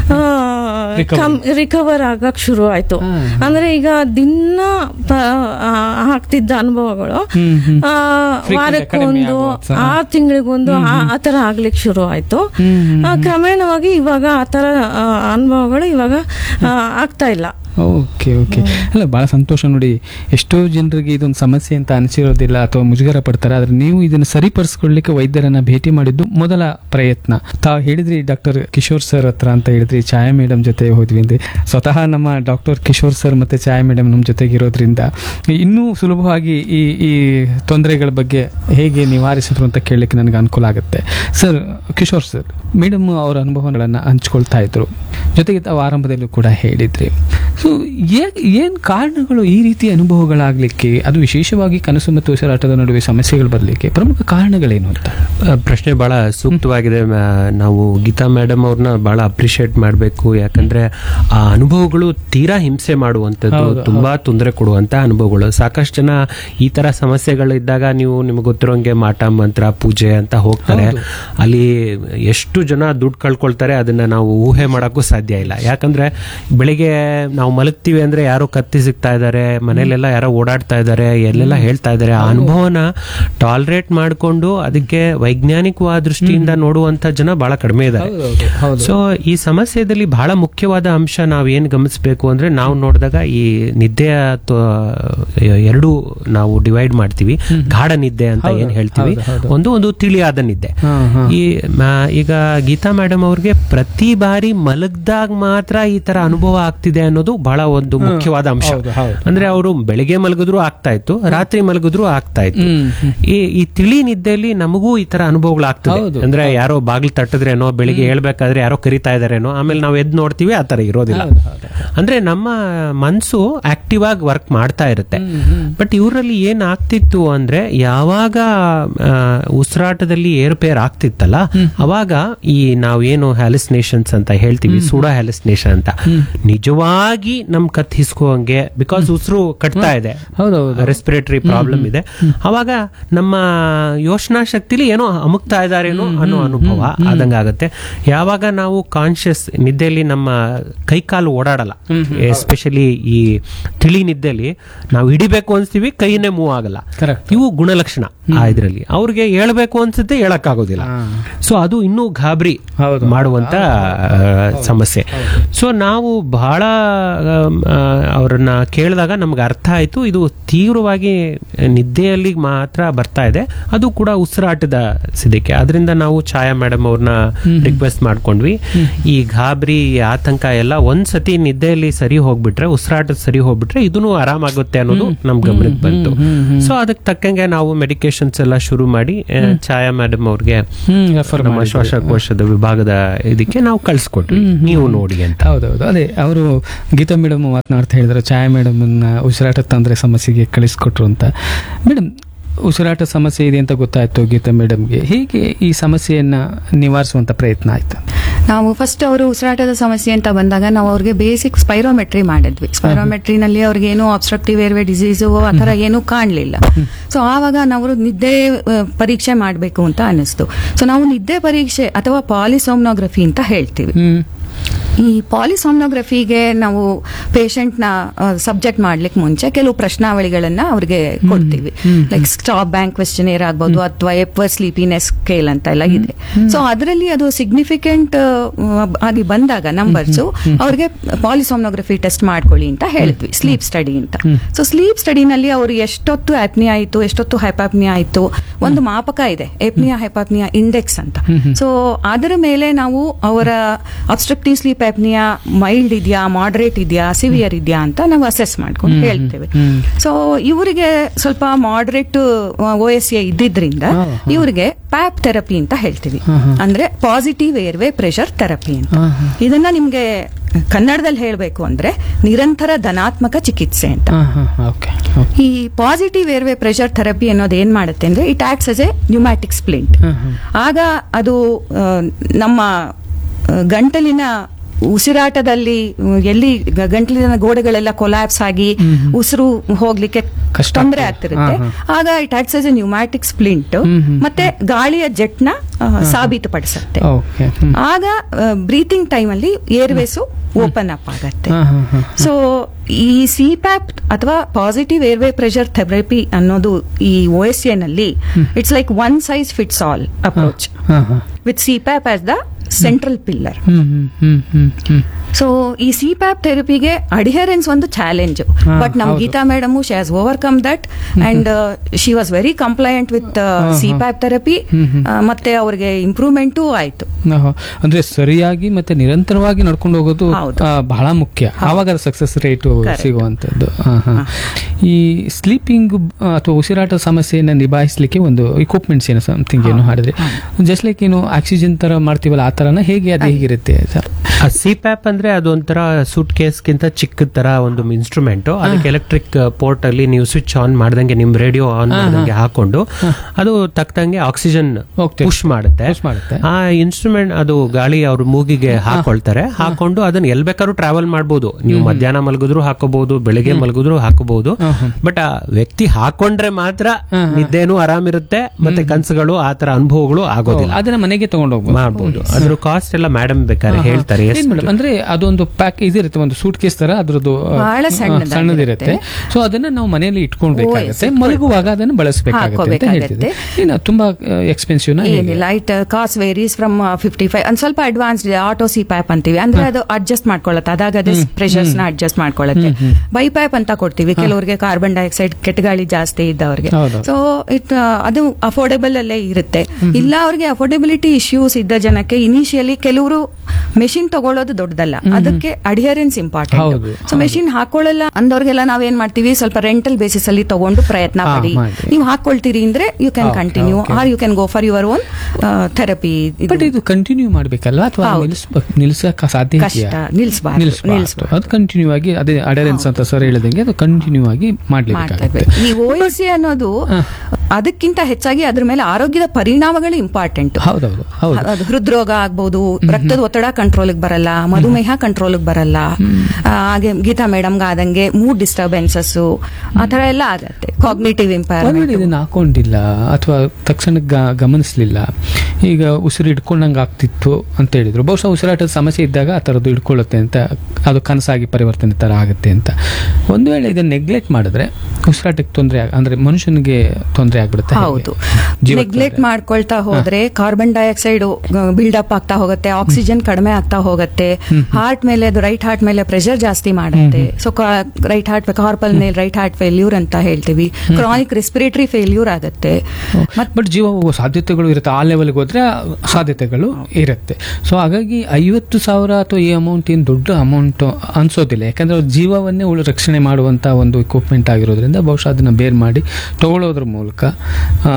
Recovery. ರಿಕವರ್ ಆಗಕ್ ಶುರು ಆಯ್ತು ಹಾ. ಅಂದ್ರೆ ಈಗ ದಿನ ಪ- ಆ, ಆಗ್ತಿದ್ದ ಅನುಭವಗಳು ಹ್ಮ್, ಹ್ಮ್. ಆ, Frequent ವಾರಕ್ಕೊಂದು ಕಡಿಮೆ ಆಗುವ ಸ- ಆರು ತಿಂಗಳಿಗೊಂದು ಆ- ಆ ತರ ಆಗ್ಲಿಕ್ಕೆ ಶುರು ಆಯ್ತು ಹ್ಮ್, ಹ್ಮ್, ಆ, ಕ್ರಮೇಣವಾಗಿ ಇವಾಗ ಆ ತರ ಆ, ಅನುಭವಗಳು ಇವಾಗ ಆ, ಆಗ್ತಾ ಇಲ್ಲ ಓಕೆ ಓಕೆ ಅಲ್ಲ ಬಹಳ ಸಂತೋಷ ನೋಡಿ ಎಷ್ಟೋ ಜನರಿಗೆ ಇದೊಂದು ಸಮಸ್ಯೆ ಅಂತ ಅನಿಸಿರೋದಿಲ್ಲ ಅಥವಾ ಮುಜುಗರ ಪಡ್ತಾರೆ ಆದ್ರೆ ನೀವು ಇದನ್ನು ಸರಿಪಡಿಸ್ಕೊಳ್ಳಿಕ್ಕೆ ವೈದ್ಯರನ್ನ ಭೇಟಿ ಮಾಡಿದ್ದು ಮೊದಲ ಪ್ರಯತ್ನ ತಾವು ಹೇಳಿದ್ರಿ ಡಾಕ್ಟರ್ ಕಿಶೋರ್ ಸರ್ ಹತ್ರ ಅಂತ ಹೇಳಿದ್ರಿ ಛಾಯಾ ಮೇಡಮ್ ಜೊತೆ ಹೋದ್ವಿ ಅಂದ್ರೆ ಸ್ವತಃ ನಮ್ಮ ಡಾಕ್ಟರ್ ಕಿಶೋರ್ ಸರ್ ಮತ್ತೆ ಛಾಯಾ ಮೇಡಮ್ ನಮ್ಮ ಜೊತೆಗೆ ಇರೋದ್ರಿಂದ ಇನ್ನೂ ಸುಲಭವಾಗಿ ಈ ಈ ತೊಂದರೆಗಳ ಬಗ್ಗೆ ಹೇಗೆ ನಿವಾರಿಸಿದ್ರು ಅಂತ ಕೇಳಲಿಕ್ಕೆ ನನಗೆ ಅನುಕೂಲ ಆಗುತ್ತೆ ಸರ್ ಕಿಶೋರ್ ಸರ್ ಮೇಡಮ್ ಅವರ ಅನುಭವಗಳನ್ನು ಹಂಚ್ಕೊಳ್ತಾ ಇದ್ರು ಜೊತೆಗೆ ತಾವು ಆರಂಭದಲ್ಲೂ ಕೂಡ ಹೇಳಿದ್ರಿ ಸೊ ಏನು ಕಾರಣಗಳು ಈ ರೀತಿಯ ಅನುಭವಗಳಾಗಲಿಕ್ಕೆ ಅದು ವಿಶೇಷವಾಗಿ ಕನಸು ಮತ್ತು ಉಸಿರಾಟದ ನಡುವೆ ಸಮಸ್ಯೆಗಳು ಬರಲಿಕ್ಕೆ ಪ್ರಮುಖ ಕಾರಣಗಳೇನು ಅಂತ ಆ, ಪ್ರಶ್ನೆ ಬಹಳ ಸೂಕ್ತವಾಗಿದೆ ಮ್ಯಾ- ನಾವು ಗೀತಾ ಮೇಡಮ್ ಅವ್ರನ್ನ ಬಹಳ ಅಪ್ರಿಷಿಯೇಟ್ ಮಾಡಬೇಕು ಯಾಕಂದ್ರೆ ಆ ಅನುಭವಗಳು ತೀರಾ ಹಿಂಸೆ ಮಾಡುವಂಥದ್ದು ಹೌದು, ತುಂಬಾ ತೊಂದರೆ ಕೊಡುವಂತ ಅನುಭವಗಳು ಸಾಕಷ್ಟು ಜನ ಈ ತರ ಸಮಸ್ಯೆಗಳಿದ್ದಾಗ ನೀವು ನಿಮಗೆ ಗೊತ್ತಿರೋಂಗೆ ಮಾಟ ಮಂತ್ರ ಪೂಜೆ ಅಂತ ಹೋಗ್ತಾರೆ ಹೌದು. ಅಲ್ಲಿ ಎಷ್ಟು ಜನ ದುಡ್ಡು ಕಳ್ಕೊಳ್ತಾರೆ ಅದನ್ನ ನಾವು ಊಹೆ ಮಾಡೋಕ್ಕೂ ಸಾಧ್ಯ ಇಲ್ಲ ಯಾಕಂದ್ರೆ ಬೆಳಿಗ್ಗೆ ನಾವು ಮಲಗ್ತೀವಿ ಅಂದ್ರೆ ಯಾರೋ ಕತ್ತಿ ಸಿಗ್ತಾ ಇದ್ದಾರೆ ಮನೇಲೆಲ್ಲ ಯಾರೋ ಓಡಾಡ್ತಾ ಇದ್ದಾರೆ ಎಲ್ಲೆಲ್ಲ ಹೇಳ್ತಾ ಇದ್ದಾರೆ ಆ ಅನುಭವನ ಟಾಲರೇಟ್ ಮಾಡಿಕೊಂಡು ಅದಕ್ಕೆ ವೈಜ್ಞಾನಿಕವಾದ ದೃಷ್ಟಿಯಿಂದ ನೋಡುವಂತ ಜನ ಬಹಳ ಕಡಿಮೆ ಇದ್ದಾರೆ ಹೌದು ಸೊ ಈ ಸಮಸ್ಯೆದಲ್ಲಿ ಬಹಳ ಮುಖ್ಯವಾದ ಅಂಶ ನಾವು ಏನ್ ಗಮನಿಸಬೇಕು ಅಂದ್ರೆ ನಾವು ನೋಡಿದಾಗ ಈ ನಿದ್ದೆಯ ತ- ಎರಡು ನಾವು ಡಿವೈಡ್ ಮಾಡ್ತೀವಿ ಗಾಢ ನಿದ್ದೆ ಅಂತ ಹೌದು, ಏನ್ ಹೇಳ್ತೀವಿ ಹೌದು, ಹೌದು. ಒಂದು ಒಂದು ತಿಳಿಯಾದ ನಿದ್ದೆ ಹಾ, ಹಾ. ಈ ಮ- ಈಗ ಗೀತಾ ಮೇಡಮ್ ಅವ್ರಿಗೆ ಪ್ರತಿ ಬಾರಿ ಮಲಗ್ದಾಗ ಮಾತ್ರ ಈ ತರ ಅನುಭವ ಆಗ್ತಿದೆ ಅನ್ನೋದು ಬಹಳ ಒಂದು ಮುಖ್ಯವಾದ ಅಂಶ ಹೌದು, ಹೌದು. ಅಂದ್ರೆ ಅವರು ಬೆಳಿಗ್ಗೆ ಮಲಗಿದ್ರು ಆಗ್ತಾ ಇತ್ತು ರಾತ್ರಿ ಮಲಗಿದ್ರು ಆಗ್ತಾ ಇತ್ತು ಹ್ಮ್, ಹ್ಮ್. ಈ ಈ ತಿಳಿ ನಿದ್ದೆಯಲ್ಲಿ ನಮಗೂ ಈ ತರ ಅನುಭವಗಳು ಆಗ್ತದೆ ಹೌದು. ಅಂದ್ರೆ ಯಾರೋ ಬಾಗಿಲು ತಟ್ಟಿದ್ರೇನೋ ಬೆಳಿಗ್ಗೆ ಹೇಳ್ಬೇಕಾದ್ರೆ ಯಾರೋ ಕರಿತಾ ಇದಾರೇನೋ ಆಮೇಲೆ ನಾವು ಎದ್ದು ನೋಡ್ತೀವಿ ಆ ತರ ಇರೋದಿಲ್ಲ ಹೌದು, ಹೌದು. ಅಂದ್ರೆ ನಮ್ಮ ಮನ್ಸು ಆಕ್ಟಿವ್ ಆಗಿ ವರ್ಕ್ ಮಾಡ್ತಾ ಇರುತ್ತೆ ಬಟ್ ಇವರಲ್ಲಿ ಏನ್ ಆಗ್ತಿತ್ತು ಅಂದ್ರೆ ಯಾವಾಗ ಆ, ಉಸಿರಾಟದಲ್ಲಿ ಏರುಪೇರ್ ಆಗ್ತಿತ್ತಲ್ಲ ಅವಾಗ ಈ ನಾವೇನು ಹ್ಯಾಲಿಸಿನೇಷನ್ಸ್ ಅಂತ ಹೇಳ್ತೀವಿ ಸೂಡೋ ಹ್ಯಾಲಿಸಿನೇಷನ್ ಅಂತ ನಿಜವಾಗಿ ಆಗಿ ನಮ್ ಕತ್ ಹಿಸ್ಕೋಂಗೆ ಬಿಕಾಸ್ ಉಸಿರು ಕಟ್ತಾ ಇದೆ ಹೌದೌದು ರೆಸ್ಪಿರೇಟರಿ ಪ್ರಾಬ್ಲಮ್ ಇದೆ ಅವಾಗ ನಮ್ಮ ಯೋಚನಾ ಶಕ್ತಿಲಿ ಏನೋ ಅಮುಕ್ತಾ ಇದಾರೇನೋ ಅನ್ನೋ ಅನುಭವ ಆದಂಗ ಆಗತ್ತೆ ಯಾವಾಗ ನಾವು ಕಾನ್ಶಿಯಸ್ ನಿದ್ದೆಯಲ್ಲಿ ನಮ್ಮ ಕೈಕಾಲು ಓಡಾಡಲ್ಲ ಎಸ್ಪೆಷಲಿ ಈ ತಿಳಿ ನಿದ್ದೆಯಲ್ಲಿ ನಾವು ಹಿಡಿಬೇಕು ಅನ್ಸ್ತೀವಿ ಕೈನೇ ಮೂವ್ ಆಗಲ್ಲ Correct. ಇವು ಗುಣಲಕ್ಷಣ ಆ ಇದ್ರಲ್ಲಿ ಅವ್ರಿಗೆ ಹೇಳ್ಬೇಕು ಅನ್ಸುತ್ತೆ ಹೇಳಕ್ ಆಗೋದಿಲ್ಲ ಸೊ ಅದು ಇನ್ನೂ ಗಾಬರಿ ಹೌದು. ಮಾಡುವಂತ ಆ, ಸಮಸ್ಯೆ ಸೊ ನಾವು ಬಹಳ ಆಮ್, ಆ, ಅವ್ರನ್ನ ಕೇಳಿದಾಗ ನಮ್ಗೆ ಅರ್ಥ ಆಯ್ತು ಇದು ತೀವ್ರವಾಗಿ ನಿದ್ದೆಯಲ್ಲಿ ಮಾತ್ರ ಬರ್ತಾ ಇದೆ ಅದು ಕೂಡ ಉಸಿರಾಟದ ಸಿದಕ್ಕೆ ಅದರಿಂದ ನಾವು ಛಾಯಾ ಮೇಡಮ್ ಅವ್ರನ್ನ ರಿಕ್ವೆಸ್ಟ್ ಮಾಡ್ಕೊಂಡ್ವಿ ಈ ಗಾಬರಿ ಆತಂಕ ಎಲ್ಲ ಒಂದ್ಸತಿ ನಿದ್ದೆಯಲ್ಲಿ ಸರಿ ಹೋಗ್ಬಿಟ್ರೆ ಉಸಿರಾಟದ ಸರಿ ಹೋಗ್ಬಿಟ್ರೆ ಇದನ್ನು ಆರಾಮಾಗುತ್ತೆ ಅನ್ನೋದು ನಮ್ ಗಮನಕ್ಕೆ ಬಂತು ಸೊ ಅದಕ್ಕೆ ತಕ್ಕಂಗೆ ನಾವು ಮೆಡಿಕೇಶನ್ಸ್ ಎಲ್ಲ ಶುರು ಮಾಡಿ ಆ, ಛಾಯಾ ಮೇಡಮ್ ಅವ್ರಿಗೆ ಹ್ಮ್ ರೆಫರ್ ನಮ್ಮ ಶ್ವಾಸಕೋಶದ ವಿಭಾಗದ ಇದಕ್ಕೆ ನಾವು ಕಳ್ಸಿಕೊಟ್ವಿ ನೀವು ನೋಡಿ ಅಂತ ಹೌದೌದು ಅದೇ ಅವರು ಗೀತಾ ಮೇಡಮ್ ಮಾತನಾಡ್ತಾ ಹೇಳಿದ್ರು ಛಾಯಾ ಮೇಡಮ್ ಉಸಿರಾಟ ತೊಂದರೆ ಸಮಸ್ಯೆಗೆ ಕಳಿಸ್ಕೊಟ್ರು ಅಂತ ಮೇಡಮ್ ಉಸಿರಾಟ ಸಮಸ್ಯೆ ಇದೆ ಅಂತ ಗೊತ್ತಾಯ್ತು ಗೀತಾ ಮೇಡಮ್ಗೆ ಹೇಗೆ ಈ ಸಮಸ್ಯೆಯನ್ನ ನಿವಾರಿಸುವಂತ ಪ್ರಯತ್ನ ಆಯ್ತು ನಾವು ಫಸ್ಟ್ ಅವರು ಉಸಿರಾಟದ ಸಮಸ್ಯೆ ಅಂತ ಬಂದಾಗ ನಾವು ಅವ್ರಿಗೆ ಬೇಸಿಕ್ ಸ್ಪೈರೋಮೆಟ್ರಿ ಮಾಡಿದ್ವಿ ಸ್ಪೈರೋಮೆಟ್ರಿನಲ್ಲಿ ಅವ್ರಿಗೆ ಏನು ಅಬ್ಸ್ಟ್ರಕ್ಟಿವ್ ಏರ್ವೇ ಡಿಸೀಸು ಆ ಥರ ಏನೂ ಕಾಣಲಿಲ್ಲ ಸೊ ಆವಾಗ ನಾವು ನಿದ್ದೆ ಆ, ಪರೀಕ್ಷೆ ಮಾಡಬೇಕು ಅಂತ ಅನಿಸ್ತು ಸೊ ನಾವು ನಿದ್ದೆ ಪರೀಕ್ಷೆ ಅಥವಾ ಪಾಲಿಸೋಮ್ನೋಗ್ರಫಿ ಅಂತ ಹೇಳ್ತೀವಿ ಹ್ಮ್ ಈ ಪಾಲಿಸಾಮ್ನೋಗ್ರಫಿಗೆ ನಾವು ಪೇಷಂಟ್ನ ಸಬ್ಜೆಕ್ಟ್ ಮಾಡ್ಲಿಕ್ಕೆ ಮುಂಚೆ ಕೆಲವು ಪ್ರಶ್ನಾವಳಿಗಳನ್ನ ಅವ್ರಿಗೆ ಕೊಡ್ತೀವಿ ಲೈಕ್ ಸ್ಟಾಪ್ ಬ್ಯಾಂಕ್ ಕ್ವೆಶ್ಚನೇರ್ ಆಗ್ಬೋದು ಅಥವಾ ಎಪ್ವರ್ ಸ್ಲೀಪಿನೆಸ್ ಸ್ಕೇಲ್ ಅಂತ ಎಲ್ಲ ಇದೆ ಸೊ ಅದರಲ್ಲಿ ಅದು ಸಿಗ್ನಿಫಿಕೆಂಟ್ ಆಗಿ ಬಂದಾಗ ನಂಬರ್ಸ್ ಅವ್ರಿಗೆ ಪಾಲಿಸಾಮ್ನೋಗ್ರಫಿ ಟೆಸ್ಟ್ ಮಾಡ್ಕೊಳ್ಳಿ ಅಂತ ಹೇಳಿದ್ವಿ ಸ್ಲೀಪ್ ಸ್ಟಡಿ ಅಂತ ಸೊ ಸ್ಲೀಪ್ ಸ್ಟಡಿನಲ್ಲಿ ಅವರು ಎಷ್ಟೊತ್ತು ಆಪ್ನಿಯಾ ಆಯಿತು ಎಷ್ಟೊತ್ತು ಹೈಪಾಪ್ನಿಯಾ ಆಯಿತು ಒಂದು ಮಾಪಕ ಇದೆ ಎಪ್ನಿಯಾ ಹೈಪಾಪ್ನಿಯಾ ಇಂಡೆಕ್ಸ್ ಅಂತ ಸೊ ಅದರ ಮೇಲೆ ನಾವು ಅವರ ಅಬ್ಸ್ಟ್ರಕ್ಟಿವ್ ಸ್ಲೀಪ್ ಆಪ್ನಿಯಾ ಮೈಲ್ಡ್ ಇದೆಯಾ ಮಾಡರೇಟ್ ಇದೆಯಾ ಸಿವಿಯರ್ ಇದೆಯಾ ಅಂತ ನಾವು ಅಸೆಸ್ ಮಾಡ್ಕೊಂಡು ಹೇಳ್ತೇವೆ ಸೊ ಇವರಿಗೆ ಸ್ವಲ್ಪ ಮಾಡರೇಟ್ ಓ ಎಸ್ ಎ ಇದ್ದಿದ್ರಿಂದ ಇವರಿಗೆ ಪ್ಯಾಪ್ ಥೆರಪಿ ಅಂತ ಹೇಳ್ತೀವಿ ಅಂದ್ರೆ ಪಾಸಿಟಿವ್ ಏರ್ವೇ ಪ್ರೆಷರ್ ಥೆರಪಿ ಅಂತ ಇದನ್ನ ನಿಮ್ಗೆ ಕನ್ನಡದಲ್ಲಿ ಹೇಳಬೇಕು ಅಂದ್ರೆ ನಿರಂತರ ಧನಾತ್ಮಕ ಚಿಕಿತ್ಸೆ ಅಂತ ಓಕೆ ಈ ಪಾಸಿಟಿವ್ ಏರ್ವೇ ಪ್ರೆಷರ್ ಥೆರಪಿ ಅನ್ನೋದು ಏನ್ ಮಾಡುತ್ತೆ ಅಂದ್ರೆ it acts as a pneumatic splint ಆಗ ಅದು ಆ, ನಮ್ಮ ಆ, ಗಂಟಲಿನ ಉಸಿರಾಟದಲ್ಲಿ ಆ, ಎಲ್ಲಿ ಗ- ಗಂಟಲಿನ ಗೋಡೆಗಳೆಲ್ಲ ಕೊಲ್ಯಾಪ್ಸ್ ಆಗಿ ಉಸಿರು ಹೋಗ್ಲಿಕ್ಕೆ ಕಷ್ಟ ತೊಂದರೆ ಆಗ್ತದೆ. ಆಗ್ತಿರುತ್ತೆ ಹಾ, ಆಗ it acts as a pneumatic splint ಮತ್ತೆ ಗಾಳಿಯ ಜೆಟ್ ನ ಸಾಬೀತುಪಡಿಸುತ್ತೆ ಓಕೆ ಆಗ ಬ್ರೀತಿಂಗ್ ಟೈಮ್ ಅಲ್ಲಿ ಏರ್ವೇಸು ಓಪನ್ ಅಪ್ ಆಗತ್ತೆ ಸೊ ಈ ಸಿ ಪ್ಯಾಪ್ ಅಥವಾ ಪಾಸಿಟಿವ್ ಏರ್ವೇ ಪ್ರೆಷರ್ ಥೆರಪಿ ಅನ್ನೋದು ಈ ಒ ಎಸ್ ನಲ್ಲಿ it's like one size fits all approach with C PAP as the central pillar so ಈ ಸಿ ಪ್ಯಾಪ್ ಥೆರಪಿಗೆ ಅಡಿಹರೆನ್ಸ್ ಒಂದು ಚಾಲೆಂಜ್ ಹಾ, ಬಟ್ ನಮ್ ಹೌದು. Geeta madam she has overcome that and she was very compliant with C PAP therapy ಮತ್ತೆ ಅವ್ರಿಗೆ ಇಂಪ್ರೂವ್ಮೆಂಟೂ ಆಯ್ತು ಅಂದ್ರೆ ಸರಿಯಾಗಿ ಮತ್ತೆ ನಿರಂತರವಾಗಿ ನಡ್ಕೊಂಡು ಹೋಗೋದು ಹೌದು. ಆ, ಬಹಳ ಮುಖ್ಯ ಆವಾಗ ಸಕ್ಸಸ್ ರೇಟ್ Correct. ಸಿಗುವಂತದ್ದು ಹಾ, ಹಾ. ಈ ಸ್ಲೀಪಿಂಗ್ ಅಥವಾ ಉಸಿರಾಟ ಸಮಸ್ಯೆಯನ್ನ ನಿಭಾಯಿಸಲಿಕ್ಕೆ ಒಂದು ಇಕ್ವಿಪ್ಮೆಂಟ್ಸ್ ಏನೋ ಸಮಥಿಂಗ್ ಏನು ಹಾಡಿದ್ರೆ ಜಸ್ಟ್ ಲೈಕ್ ಏನು ಆಕ್ಸಿಜನ್ ತರ ಮಾಡ್ತೀವಲ್ಲ ಆ ತರನ ಹೇಗೆ ಅದು ಹೇಗಿರುತ್ತೆ ಸರ್ ಆ ಸಿ ಪ್ಯಾಪ್ ಅಂದ್ರೆ ಅದು ಒಂಥರ ಸೂಟ್ ಕೇಸ್ಗಿಂತ ಚಿಕ್ಕ ತರ ಒಂದು ಇನ್ಸ್ಟ್ರೂಮೆಂಟ್ ಅದಕ್ಕೆ ಎಲೆಕ್ಟ್ರಿಕ್ ಪೋರ್ಟ್ ಅಲ್ಲಿ ನೀವು ಸ್ವಿಚ್ ಆನ್ ಮಾಡ್ದಂಗೆ ನಿಮ್ ರೇಡಿಯೋ ಆನ್ ಮಾಡ್ದಂಗೆ ಹಾಕೊಂಡು ಅದು ತಕ್ಕಂಗೆ ಆಕ್ಸಿಜನ್ ಹೋಗ್ತದೆ. ಪುಷ್ ಮಾಡುತ್ತೆ Push ಮಾಡುತ್ತೆ. ಆ ಇನ್ಸ್ಟ್ರೂಮೆಂಟ್ ಅದು ಗಾಳಿ ಅವ್ರ ಮೂಗಿಗೆ ಹಾಕೊಳ್ತಾರೆ ಹಾಕೊಂಡು ಅದನ್ನ ಎಲ್ ಬೇಕಾದ್ರೂ ಟ್ರಾವೆಲ್ ಮಾಡ್ಬೋದು ನೀವು ಮಧ್ಯಾಹ್ನ ಮಲಗಿದ್ರು ಹಾಕೋಬಹುದು ಬೆಳಿಗ್ಗೆ ಮಲಗಿದ್ರು ಹಾಕೋಬಹುದು ಬಟ್ ಆ ವ್ಯಕ್ತಿ ಹಾಕೊಂಡ್ರೆ ಮಾತ್ರ ನಿದ್ದೆನೂ ಆರಾಮಿರುತ್ತೆ ಮತ್ತೆ ಕನ್ಸುಗಳು ಆ ತರ ಅನುಭವಗಳು ಆಗೋದಿಲ್ಲ ಅದನ್ನ ಮನೆಗೆ ತಗೊಂಡು ಹೋಗ್ಬೋದು ಮಾಡ್ಬೋದು ಅದ್ರ ಕಾಸ್ಟ್ ಎಲ್ಲ ಮೇಡಮ್ ಬೇಕಾದ್ರೆ ಹೇಳ್ತಾರೆ ಏನ್ ಎಷ್ಟು ಮೇಡಮ್ ಅಂದ್ರೆ ಅದೊಂದು ಪ್ಯಾಕ್ ಇದಿರುತ್ತೆ ಒಂದು ಸೂಟ್ ಕೇಸ್ ತರ ಅದ್ರದ್ದು ಆ, ಬಹಳ ಆ, ಸಣ್ಣದಾಗಿರುತ್ತೆ. ಸಣ್ಣದಿರುತ್ತೆ ಸೊ ಅದನ್ನ ನಾವು ಮನೆಯಲ್ಲಿ ಇಟ್ಕೊಳ್ಬೇಕಾಗತ್ತೆ ಮಲಗುವಾಗ ಅದನ್ನು ಬಳಸಬೇಕಾಗತ್ತೆ ಅಂತ ಹೇಳ್ತಿದ್ದೆ ಇನ್ನು ತುಂಬಾ ಎಕ್ಸ್ಪೆನ್ಸಿವ್ ಏನಿಲ್ಲ it cost varies from fifty five ಒಂದ್ ಸ್ವಲ್ಪ ಅಡ್ವಾನ್ಸ್ ಇದೆ ಆಟೋ ಸಿ ಪ್ಯಾಪ್ ಅಂತೀವಿ ಅಂದ್ರೆ ಅದು ಅಡ್ಜಸ್ಟ್ ಮಾಡ್ಕೊಳ್ಳುತ್ತೆ ಅದಾಗ ಅದೇ ಪ್ರೆಷರ್ಸ್ ನ ಅಡ್ಜಸ್ಟ್ ಮಾಡ್ಕೊಳ್ಳುತ್ತೆ ಬೈ ಪ್ಯಾಪ್ ಅಂತ ಕೊಡ್ತೀವಿ ಕೆಲವರಿಗೆ ಕಾರ್ಬನ್ ಡೈಆಕ್ಸೈಡ್ ಕೆಟ್ಟಗಾಳಿ ಜಾಸ್ತಿ ಇದ್ದವ್ರಿಗೆ ಹೌದು. ಸೊ ಇಟ್ ಅದು ಅಫೋರ್ಡೆಬಲ್ ಅಲ್ಲೇ ಇರುತ್ತೆ ಇಲ್ಲ ಅವ್ರಿಗೆ ಅಫೋರ್ಡೆಬಿಲಿಟಿ ಇಶ್ಯೂಸ್ ಇದ್ದ ಜನಕ್ಕೆ ಇನಿಷಿಯಲಿ ಕೆಲವರು ಮೆಷಿನ್ ತಗೊಳ್ಳೋದು ದೊಡ್ಡದಲ್ಲ ಅದಕ್ಕೆ ಅಡಿಯರೆನ್ಸ್ ಇಂಪಾರ್ಟೆಂಟ್ ಹೌದು. ಸೊ ಮೆಷಿನ್ ಹಾಕೊಳ್ಳಲ್ಲ ಅಂದವ್ರಿಗೆಲ್ಲ ನಾವೇನ್ ಮಾಡ್ತೀವಿ ಸ್ವಲ್ಪ ರೆಂಟಲ್ ಬೇಸಿಸ್ ಅಲ್ಲಿ ತಗೊಂಡು ಪ್ರಯತ್ನ ಹಾ, ಪಡಿ ಮಾಡಿ. ನೀವು ಹಾಕೊಳ್ತೀರಿ ಅಂದ್ರೆ you can Okay, continue okay. Are you can go for your own therapy but ಇದು ಕಂಟಿನ್ಯೂ ಮಾಡ್ಬೇಕಲ್ಲ ಅಥವಾ ಹೌದು. ನಿಲ್ಸಕ್ ಸಾಧ್ಯ ಕಷ್ಟ ಇದೆಯಾ ನಿಲ್ಸಬಾರ್ದು ನಿಲ್ಸ್ಬಾರ್ದು ಅದು ಕಂಟಿನ್ಯೂ ಆಗಿ ಅದೇ ಅಡೆರೆನ್ಸ್ ಅಂತ ಸರ್ ಹೇಳಿದಂಗೆ ಅದು ಕಂಟಿನ್ಯೂ ಆಗಿ ಮಾಡ್ತಾ ಮಾಡ್ಲೇಬೇಕಾಗುತ್ತೆ ಇರ್ಬೇಕು ಈ ಓ ಎಸ್ ಸಿ ಅನ್ನೋದು ಅದಕ್ಕಿಂತ ಹೆಚ್ಚಾಗಿ ಅದ್ರ ಮೇಲೆ ಆರೋಗ್ಯದ ಪರಿಣಾಮಗಳು ಇಂಪಾರ್ಟೆಂಟ್ ಹೌದೌದು ಹೌದು ಅದು ಹೃದ್ರೋಗ ಆಗ್ಬೋದು ರಕ್ತದ ಒತ್ತಡ ಕಂಟ್ರೋಲ್ಗೆ ಬರಲ್ಲ ಮಧುಮೇಹ ಕಂಟ್ರೋಲ್ಗೆ ಬರಲ್ಲ ಆ, ಹಾಗೆ ಗೀತಾ ಮೇಡಮ್ಗೆ ಆದಂಗೆ ಮೂಡ್ ಡಿಸ್ಟರ್ಬೆನ್ಸಸ್ ಆ ಥರ ಎಲ್ಲ ಆಗತ್ತೆ ಕಾಗ್ನೇಟಿವ್ ಒಂದ್ ವೇಳೆ ಇಂಪೈರ್ಮೆಂಟ್ ಇದನ್ನ ಹಾಕೊಂಡಿಲ್ಲ ಅಥವಾ ತಕ್ಷಣ ಗ- ಗಮನಿಸ್ಲಿಲ್ಲ ಈಗ ಉಸಿರು ಹಿಡ್ಕೊಂಡಂಗೆ ಆಗ್ತಿತ್ತು ಅಂತ ಹೇಳಿದ್ರು ಬಹುಶಃ ಉಸಿರಾಟದ ಸಮಸ್ಯೆ ಇದ್ದಾಗ ಆ ಥರದ್ದು ಹಿಡ್ಕೊಳ್ಳುತ್ತೆ ಅಂತ ಅದು ಕನಸಾಗಿ ಪರಿವರ್ತನೆ ಥರ ಆಗುತ್ತೆ ಅಂತ ಒಂದು ವೇಳೆ ಇದನ್ನ ನೆಗ್ಲೆಕ್ಟ್ ಮಾಡಿದ್ರೆ ಉಸಿರಾಟಕ್ಕೆ ತೊಂದರೆ ಅಂದ್ರೆ ಮನುಷ್ಯನಿಗೆ ತೊಂದರೆ ಆಗ್ಬಿಡುತ್ತೆ ಹೇಗೆ? ಹೌದು ಜೀವಕ್ಕೆ ನೆಗ್ಲೆಕ್ಟ್ ತೊಂದ್ರೆ. ಮಾಡ್ಕೊಳ್ತಾ ಹೋದ್ರೆ ಕಾರ್ಬನ್ ಡೈಆಕ್ಸೈಡ್ ಬಿಲ್ಡಪ್ ಆಗ್ತಾ ಹೋಗುತ್ತೆ ಆಕ್ಸಿಜನ್ ಕಡಿಮೆ ಆಗ್ತಾ ಹೋಗುತ್ತೆ ಹಾರ್ಟ್ ಮೇಲೆ ಅದು ರೈಟ್ ಹಾರ್ಟ್ ಮೇಲೆ ಪ್ರೆಷರ್ ಜಾಸ್ತಿ ಮಾಡುತ್ತೆ ಸೊ ರೈಟ್ ಹಾರ್ಟ್ ಕಾರ್ಪಲ್ ಮೇಲೆ ರೈಟ್ ಹಾರ್ಟ್ ಫೇಲ್ಯೂರ್ ಅಂತ ಹೇಳ್ತೀವಿ ಕ್ರಾನಿಕ್ ರೆಸ್ಪಿರೇಟರಿ ಫೇಲ್ಯೂರ್ ಆಗುತ್ತೆ ಮತ್ ಬಟ್ ಜೀವ ಹೋಗೋ ಸಾಧ್ಯತೆಗಳು ಇರುತ್ತೆ ಆ ಲೆವೆಲ್ಗೆ ಹೋದ್ರೆ ಆ ಸಾಧ್ಯತೆಗಳು ಇರುತ್ತೆ ಸೊ ಹಾಗಾಗಿ ಐವತ್ತು ಸಾವಿರ ಅಥವಾ ಈ ಅಮೌಂಟ್ ಏನು ದೊಡ್ಡ ಅಮೌಂಟ್ ಅನ್ಸೋದಿಲ್ಲ ಯಾಕಂದ್ರೆ ಅವ್ರ ಜೀವವನ್ನೇ ಉಳು ರಕ್ಷಣೆ ಮಾಡುವಂತ ಒಂದು ಇಕ್ವಿಪ್ಮೆಂಟ್ ಆಗಿರೋದ್ರಿಂದ ಬಹುಶಃ ಅದನ್ನ ಬೇರ್ ಮಾಡಿ ತಗೊಳ್ಳೋದ್ರ ಮೂಲಕ ಆ,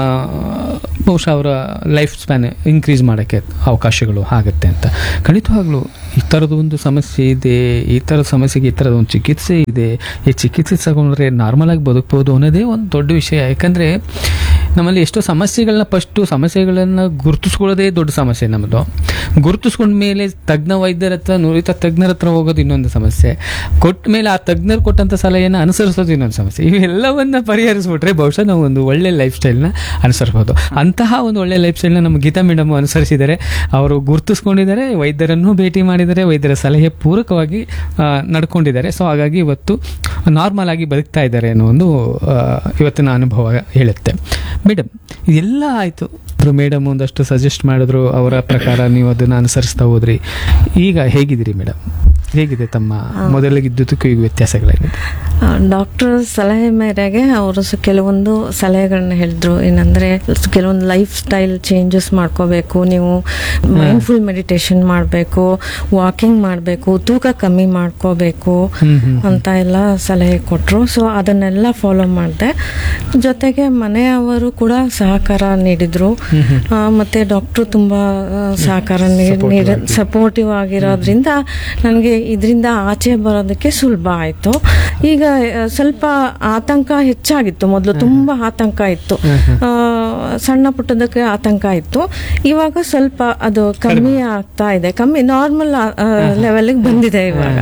ಬಹುಶಃ ಅವರ ಲೈಫ್ ಸ್ಪ್ಯಾನ್ ಇನ್ಕ್ರೀಸ್ ಮಾಡೋಕ್ಕೆ ಅವಕಾಶಗಳು ಆಗುತ್ತೆ ಅಂತ ಖಂಡಿತವಾಗ್ಲೂ ಈ ಥರದ ಒಂದು ಸಮಸ್ಯೆ ಇದೆ ಈ ಥರದ ಸಮಸ್ಯೆಗೆ ಈ ಥರದ ಒಂದು ಚಿಕಿತ್ಸೆ ಇದೆ ಈ ಚಿಕಿತ್ಸೆ ತಗೊಂಡ್ರೆ ನಾರ್ಮಲ್ ಆಗಿ ಬದುಕ್ಬೋದು ಅನ್ನೋದೇ ಒಂದು ದೊಡ್ಡ ವಿಷಯ ಯಾಕಂದ್ರೆ ನಮ್ಮಲ್ಲಿ ಎಷ್ಟೋ ಸಮಸ್ಯೆಗಳನ್ನ ಫಸ್ಟು ಸಮಸ್ಯೆಗಳನ್ನ ಗುರುತಿಸ್ಕೊಳ್ಳೋದೇ ದೊಡ್ಡ ಸಮಸ್ಯೆ ನಮ್ಮದು ಗುರುತಿಸ್ಕೊಂಡ ಮೇಲೆ ತಜ್ಞ ವೈದ್ಯರ ಹತ್ರ ನುರಿತ ತಜ್ಞರ ಹತ್ರ ಹೋಗೋದು ಇನ್ನೊಂದು ಸಮಸ್ಯೆ ಕೊಟ್ಟ ಮೇಲೆ ಆ ತಜ್ಞರು ಕೊಟ್ಟಂತ ಸಲಹೆಯನ್ನು ಅನುಸರಿಸೋದು ಇನ್ನೊಂದು ಸಮಸ್ಯೆ ಇವೆಲ್ಲವನ್ನ ಪರಿಹರಿಸ್ಬಿಟ್ರೆ ಬಹುಶಃ ನಾವು ಒಂದು ಒಳ್ಳೆ ಲೈಫ್ ಸ್ಟೈಲ್ನ ಅನುಸರಿಸಬಹುದು ಅಂತಹ ಒಂದು ಒಳ್ಳೆ ಲೈಫ್ ಸ್ಟೈಲ್ನ ನಮ್ಮ ಗೀತಾ ಮೇಡಮ್ ಅನುಸರಿಸಿದ್ದಾರೆ ಅವರು ಗುರುತಿಸ್ಕೊಂಡಿದ್ದಾರೆ ವೈದ್ಯರನ್ನು ಭೇಟಿ ಮಾಡಿದ್ದಾರೆ ವೈದ್ಯರ ಸಲಹೆ ಪೂರಕವಾಗಿ ಆ, ನಡ್ಕೊಂಡಿದ್ದಾರೆ ಸೊ ಹಾಗಾಗಿ ಇವತ್ತು ನಾರ್ಮಲ್ ಆಗಿ ಬದುಕ್ತಾ ಇದ್ದಾರೆ ಅನ್ನೋ ಒಂದು ಆ, ಇವತ್ತಿನ ಅನುಭವ ಹೇಳುತ್ತೆ ಮೇಡಮ್ ಇದೆಲ್ಲ ಆಯಿತು ಮೇಡಮ್ ಒಂದಷ್ಟು ಸಜೆಸ್ಟ್ ಮಾಡಿದ್ರು ಅವರ ಪ್ರಕಾರ ನೀವು ಅದನ್ನು ಅನುಸರಿಸ್ತಾ ಹೋದ್ರಿ ಈಗ ಹೇಗಿದ್ದೀರಿ ಮೇಡಮ್ ಹೇಗಿದೆ ತಮ್ಮ ಮೊದಲಿಗಿದ್ದುದಕ್ಕೂ ಈಗ ವ್ಯತ್ಯಾಸಗಳೇನಿದೆ ಡಾಕ್ಟರ್ ಸಲಹೆ ಮೇರೆಗೆ ಅವರು ಸ ಕೆಲವೊಂದು ಸಲಹೆಗಳನ್ನ ಹೇಳಿದ್ರು ಏನಂದ್ರೆ ಕೆಲವೊಂದು ಲೈಫ್ ಸ್ಟೈಲ್ ಚೇಂಜಸ್ ಮಾಡ್ಕೋಬೇಕು ನೀವು ಮೈಂಡ್ಫುಲ್ ಮೆಡಿಟೇಷನ್ ಮಾಡಬೇಕು ವಾಕಿಂಗ್ ಮಾಡಬೇಕು ತೂಕ ಕಮ್ಮಿ ಮಾಡ್ಕೋಬೇಕು ಹ್ಮ್, ಹ್ಮ್, ಅಂತ ಎಲ್ಲ ಸಲಹೆ ಕೊಟ್ಟರು ಸೊ ಅದನ್ನೆಲ್ಲ ಫಾಲೋ ಮಾಡಿದೆ ಜೊತೆಗೆ ಮನೆಯವರು ಕೂಡ ಸಹಕಾರ ನೀಡಿದ್ರು ಆ, ಮತ್ತೆ ಡಾಕ್ಟ್ರು ತುಂಬಾ ಆ, ಸಹಕಾರ ನೀಡಿ ಸಪೋರ್ಟಿವ್ ಆಗಿರೋದ್ರಿಂದ ನನಗೆ ಇದರಿಂದ ಆಚೆ ಬರೋದಕ್ಕೆ ಸುಲಭ ಆಯಿತು ಈಗ ಆ, ಸ್ವಲ್ಪ ಆತಂಕ ಹೆಚ್ಚಾಗಿತ್ತು ಮೊದಲು ತುಂಬಾ ಆತಂಕ ಇತ್ತು ಆ, ಸಣ್ಣ ಪುಟ್ಟದಕ್ಕೆ ಆತಂಕ ಇತ್ತು ಇವಾಗ ಸ್ವಲ್ಪ ಅದು ಕಮ್ಮಿ ಆಗ್ತಾ ಇದೆ ಕಮ್ಮಿ ನಾರ್ಮಲ್ ಲೆವೆಲ್ಗೆ ಬಂದಿದೆ ಇವಾಗ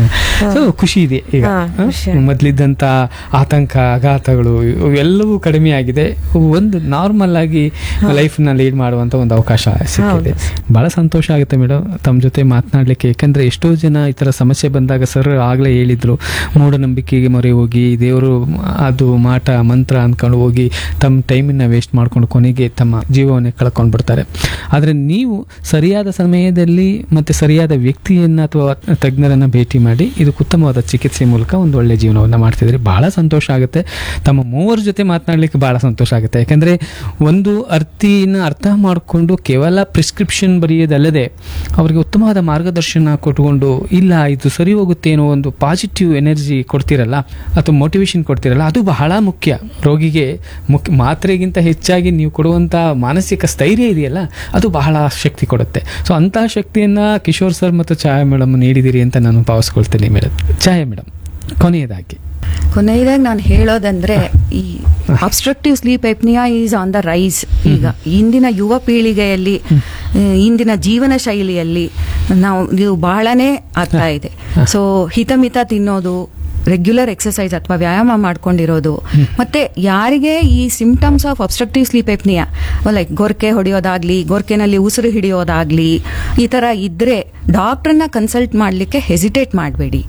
ಸೊ ಖುಷಿ ಇದೆ ಈಗ ಹಾ, ಹ? ಖುಷಿ ಆಗಿದೆ. ಮೊದ್ಲಿದ್ದಂತ ಆತಂಕ ಆಘಾತಗಳು ಇವೆಲ್ಲವೂ ಕಡಿಮೆ ಆಗಿದೆ ಒಂದು ನಾರ್ಮಲ್ ಆಗಿ ಲೈಫ್ ನ ಲೀಡ್ ಮಾಡುವಂತ ಒಂದು ಅವಕಾಶ ಸಿಕ್ಕಿದೆ ಬಹಳ ಸಂತೋಷ ಆಗುತ್ತೆ ಮೇಡಮ್ ತಮ್ಮ ಜೊತೆ ಮಾತನಾಡ್ಲಿಕ್ಕೆ ಯಾಕಂದ್ರೆ ಎಷ್ಟೋ ಜನ ಈ ತರ ಸಮಸ್ಯೆ ಬಂದಾಗ ಸರ್ ಆಗ್ಲೇ ಹೇಳಿದ್ರು ಮೂಢನಂಬಿಕೆಗೆ ಮೊರೆ ಹೋಗಿ ದೇವರು ಅದು ಮಾಟ ಮಂತ್ರ ಅಂದ್ಕೊಂಡು ಹೋಗಿ ತಮ್ಮ ಟೈಮನ್ನ ವೇಸ್ಟ್ ಮಾಡ್ಕೊಂಡು ಕೊನೆಗೆ ತಮ್ಮ ಜೀವವನ್ನೇ ಕಳ್ಕೊಂಡು ಬಿಡ್ತಾರೆ ಆದರೆ ನೀವು ಸರಿಯಾದ ಸಮಯದಲ್ಲಿ ಮತ್ತೆ ಸರಿಯಾದ ವ್ಯಕ್ತಿಯನ್ನ ಅಥವಾ ತಜ್ಞರನ್ನ ಭೇಟಿ ಮಾಡಿ ಇದಕ್ಕೆ ಉತ್ತಮವಾದ ಚಿಕಿತ್ಸೆ ಮೂಲಕ ಒಂದು ಒಳ್ಳೆ ಜೀವನವನ್ನು ಮಾಡ್ತಿದ್ರಿ ಬಹಳ ಸಂತೋಷ ಆಗುತ್ತೆ ತಮ್ಮ ಮೂವರ ಜೊತೆ ಮಾತನಾಡ್ಲಿಕ್ಕೆ ಬಹಳ ಸಂತೋಷ ಆಗುತ್ತೆ ಯಾಕಂದ್ರೆ ಒಂದು ಅರ್ಥಿನ ಅರ್ಥ ಮಾಡಿಕೊಂಡು ಕೇವಲ ಪ್ರಿಸ್ಕ್ರಿಪ್ಷನ್ ಬರೆಯೋದಲ್ಲದೆ ಅವರಿಗೆ ಉತ್ತಮವಾದ ಮಾರ್ಗದರ್ಶನ ಕೊಟ್ಕೊಂಡು ಇಲ್ಲ ಇದು ಸರಿ ಹೋಗುತ್ತೆ ಅನ್ನೋ ಒಂದು ಪಾಸಿಟಿವ್ ಎನರ್ಜಿ ಕೊಡ್ತಿರಲ್ಲ ಅಥವಾ ಮೋಟಿವೇಶನ್ ಕೊಡ್ತಿರಲ್ಲ ಅದು ಬಹಳ ಮುಖ್ಯ ರೋಗಿಗೆ ಮುಖ್ಯ ಮಾತ್ರೆಗಿಂತ ಹೆಚ್ಚಾಗಿ ನೀವು ಕೊಡುವಂಥ ಮಾನಸಿಕ ಸ್ಥೈರ್ಯ ಇದೆಯಲ್ಲ ಅದು ಬಹಳ ಶಕ್ತಿ ಕೊಡುತ್ತೆ ಸೊ ಅಂತಹ ಶಕ್ತಿಯನ್ನ ಕಿಶೋರ್ ಸರ್ ಮತ್ತು ಛಾಯಾ ಮೇಡಮ್ ನೀಡಿದಿರಿ ಅಂತ ನಾನು ಭಾವಿಸ್ಕೊಳ್ತೀನಿ ಮೇಡಮ್ ಛಾಯಾ ಮೇಡಮ್ ಕೊನೆಯದಾಗಿ ಕೊನೆಯದಾಗಿ ನಾನು ಹೇಳೋದಂದ್ರೆ ಈ obstructive sleep apnoea is on the rise ಈಗ ಇಂದಿನ ಯುವ ಪೀಳಿಗೆಯಲ್ಲಿ ಆ, ಇಂದಿನ ಜೀವನ ಶೈಲಿಯಲ್ಲಿ ನಾವು ಇದು ಬಹಳನೇ ಆಗ್ತಾ ಇದೆ ಸೊ ಹಿತಮಿತ ತಿನ್ನೋದು ರೆಗ್ಯುಲರ್ ಎಕ್ಸಸೈಸ್ ಅಥವಾ ವ್ಯಾಯಾಮ ಮಾಡ್ಕೊಂಡಿರೋದು ಮತ್ತೆ ಯಾರಿಗೆ ಈ symptoms of obstructive sleep apnoea like ಗೊರ್ಕೆ ಹೊಡೆಯೋದಾಗ್ಲಿ ಗೊರ್ಕೆನಲ್ಲಿ ಉಸಿರು ಹಿಡಿಯೋದಾಗ್ಲಿ ಈ ತರ ಇದ್ರೆ ಡಾಕ್ಟರ್ನ ಕನ್ಸಲ್ಟ್ ಮಾಡ್ಲಿಕ್ಕೆ ಹೆಸಿಟೇಟ್ ಮಾಡಬೇಡಿ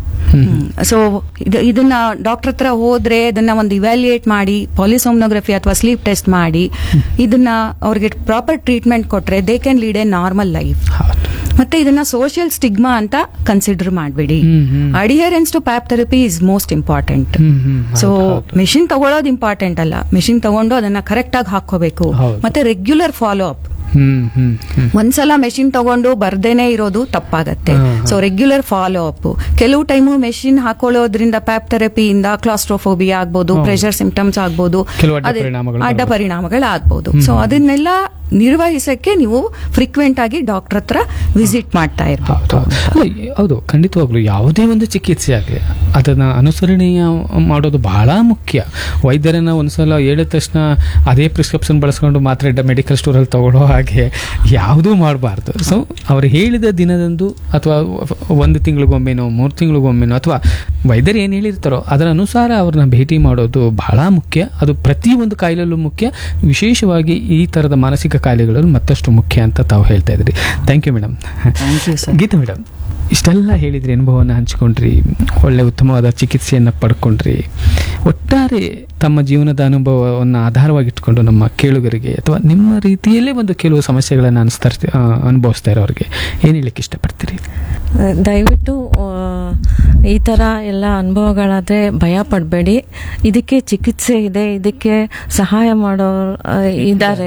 ಸೊ ಇದನ್ನ ಡಾಕ್ಟರ್ ಹತ್ರ ಹೋದ್ರೆ ಇದನ್ನ ಒಂದು ಇವ್ಯಾಲ್ಯೂಯೇಟ್ ಮಾಡಿ ಪಾಲಿಸೋಮ್ನೋಗ್ರಫಿ ಅಥವಾ ಸ್ಲೀಪ್ ಟೆಸ್ಟ್ ಮಾಡಿ ಇದನ್ನ ಅವ್ರಿಗೆ ಪ್ರಾಪರ್ ಟ್ರೀಟ್ಮೆಂಟ್ ಕೊಟ್ರೆ they can lead a normal life ಹೌದು ಮತ್ತೆ ಇದನ್ನ ಸೋಷಿಯಲ್ ಸ್ಟಿಗ್ಮಾ ಅಂತ ಕನ್ಸಿಡರ್ ಮಾಡಬೇಡಿ ಹ್ಮ್, ಹ್ಮ್. Adherence to PAP therapy is most important ಹ್ಮ್, ಹ್ಮ್, ಸೊ ಹೌದು, ಹೌದು. ಮೆಷಿನ್ ತಗೊಳ್ಳೋದು ಇಂಪಾರ್ಟೆಂಟ್ ಅಲ್ಲ ಮೆಷಿನ್ ತಗೊಂಡು ಅದನ್ನ ಕರೆಕ್ಟ್ ಆಗಿ ಹಾಕೋಬೇಕು ಹೌದು. ಮತ್ತೆ ರೆಗ್ಯುಲರ್ ಫಾಲೋ ಅಪ್ ಹ್ಮ್ ಹ್ಮ್ ಹ್ಮ್ ಒಂದ್ಸಲ ಮೆಷಿನ್ ತಗೊಂಡು ಬರ್ದೇನೆ ಇರೋದು ತಪ್ಪಾಗತ್ತೆ ಹಾ, ಹಾ. ಸೊ ರೆಗ್ಯುಲರ್ ಫಾಲೋ ಅಪ್ ಕೆಲವು ಟೈಮು ಮೆಷಿನ್ ಹಾಕೊಳ್ಳೋದ್ರಿಂದ ಪ್ಯಾಪ್ ಥೆರಪಿಯಿಂದ ಕ್ಲಾಸ್ಟ್ರೋಫೋಬಿಯಾ ಆಗ್ಬೋದು ಹೌದು. ಪ್ರೆಷರ್ ಸಿಂಪ್ಟಮ್ಸ್ ಆಗ್ಬೋದು ಕೆಲವು ಅಡ್ಡ ಅದೇ- ಪರಿಣಾಮಗಳು ಅಡ್ಡ ಬರ್ಬೋದು. ಪರಿಣಾಮಗಳು ಆಗ್ಬೋದು ಸೊ ಅದನ್ನೆಲ್ಲ ನಿರ್ವಹಿಸಕ್ಕೆ ನೀವು ಫ್ರೀಕ್ವೆಂಟ್ ಆಗಿ ಡಾಕ್ಟರ್ ಹತ್ರ ವಿಸಿಟ್ ಮಾಡ್ತಾ ಹೌದು ಇರ್ಬೋದು ಅಲ್ಲ, ಹೌದು ಖಂಡಿತವಾಗ್ಲು ಯಾವುದೇ ಒಂದು ಚಿಕಿತ್ಸೆ ಆಗಲಿ ಅದನ್ನು ಅನುಸರಣೀಯ ಮಾಡೋದು ಬಹಳ ಮುಖ್ಯ ವೈದ್ಯರನ್ನ ಒಂದ್ಸಲ ಹೇಳಿದ ತಕ್ಷಣ ಅದೇ ಪ್ರಿಸ್ಕ್ರಿಪ್ಷನ್ ಬಳಸ್ಕೊಂಡು ಮಾತ್ರೆ ಮೆಡಿಕಲ್ ಸ್ಟೋರಲ್ಲಿ ತಗೊಳ್ಳೋ ಹಾಗೆ ಯಾವುದೂ ಮಾಡಬಾರ್ದು ಸೊ ಅವ್ರು ಹೇಳಿದ ದಿನದಂದು ಅಥವಾ ಒಂದು ತಿಂಗಳಿಗೊಮ್ಮೆನೋ ಮೂರು ತಿಂಗಳಿಗೊಮ್ಮೆನೋ ಅಥವಾ ವೈದ್ಯರು ಏನು ಹೇಳಿರ್ತಾರೋ ಅದರ ಅನುಸಾರ ಅವ್ರನ್ನ ಭೇಟಿ ಮಾಡೋದು ಬಹಳ ಮುಖ್ಯ ಅದು ಪ್ರತಿಯೊಂದು ಕಾಯಿಲೆಯಲ್ಲೂ ಮುಖ್ಯ ವಿಶೇಷವಾಗಿ ಈ ಥರದ ಮಾನಸಿಕ ಕಾಯಿಲೆಗಳಲ್ಲಿ ಮತ್ತಷ್ಟು ಮುಖ್ಯ ಅಂತ ತಾವು ಹೇಳ್ತಾ ಇದ್ರಿ thank you madam thank you sir Geeta madam ಇಷ್ಟೆಲ್ಲ ಹೇಳಿದ್ರಿ ಅನುಭವವನ್ನು ಹಂಚ್ಕೊಂಡ್ರಿ ಒಳ್ಳೆ ಉತ್ತಮವಾದ ಚಿಕಿತ್ಸೆಯನ್ನು ಪಡ್ಕೊಂಡ್ರಿ ಒಟ್ಟಾರೆ ತಮ್ಮ ಜೀವನದ ಅನುಭವವನ್ನು ಆಧಾರವಾಗಿಟ್ಕೊಂಡು ನಮ್ಮ ಕೇಳುಗರಿಗೆ ಅಥವಾ ನಿಮ್ಮ ರೀತಿಯಲ್ಲೇ ಒಂದು ಕೆಲವು ಸಮಸ್ಯೆಗಳನ್ನು ಅನಿಸ್ತಾ ಇರ್ತಿ- ಆ, ಅನುಭವಿಸ್ತಾ ಇರೋರಿಗೆ ಏನು ಹೇಳಲಿಕ್ಕೆ ಇಷ್ಟಪಡ್ತೀರಿ ದಯವಿಟ್ಟು ಆ, ಈ ಥರ ಎಲ್ಲ ಅನುಭವಗಳಾದರೆ ಭಯ ಪಡಬೇಡಿ ಇದಕ್ಕೆ ಚಿಕಿತ್ಸೆ ಇದೆ ಇದಕ್ಕೆ ಸಹಾಯ ಮಾಡೋ ಇದ್ದಾರೆ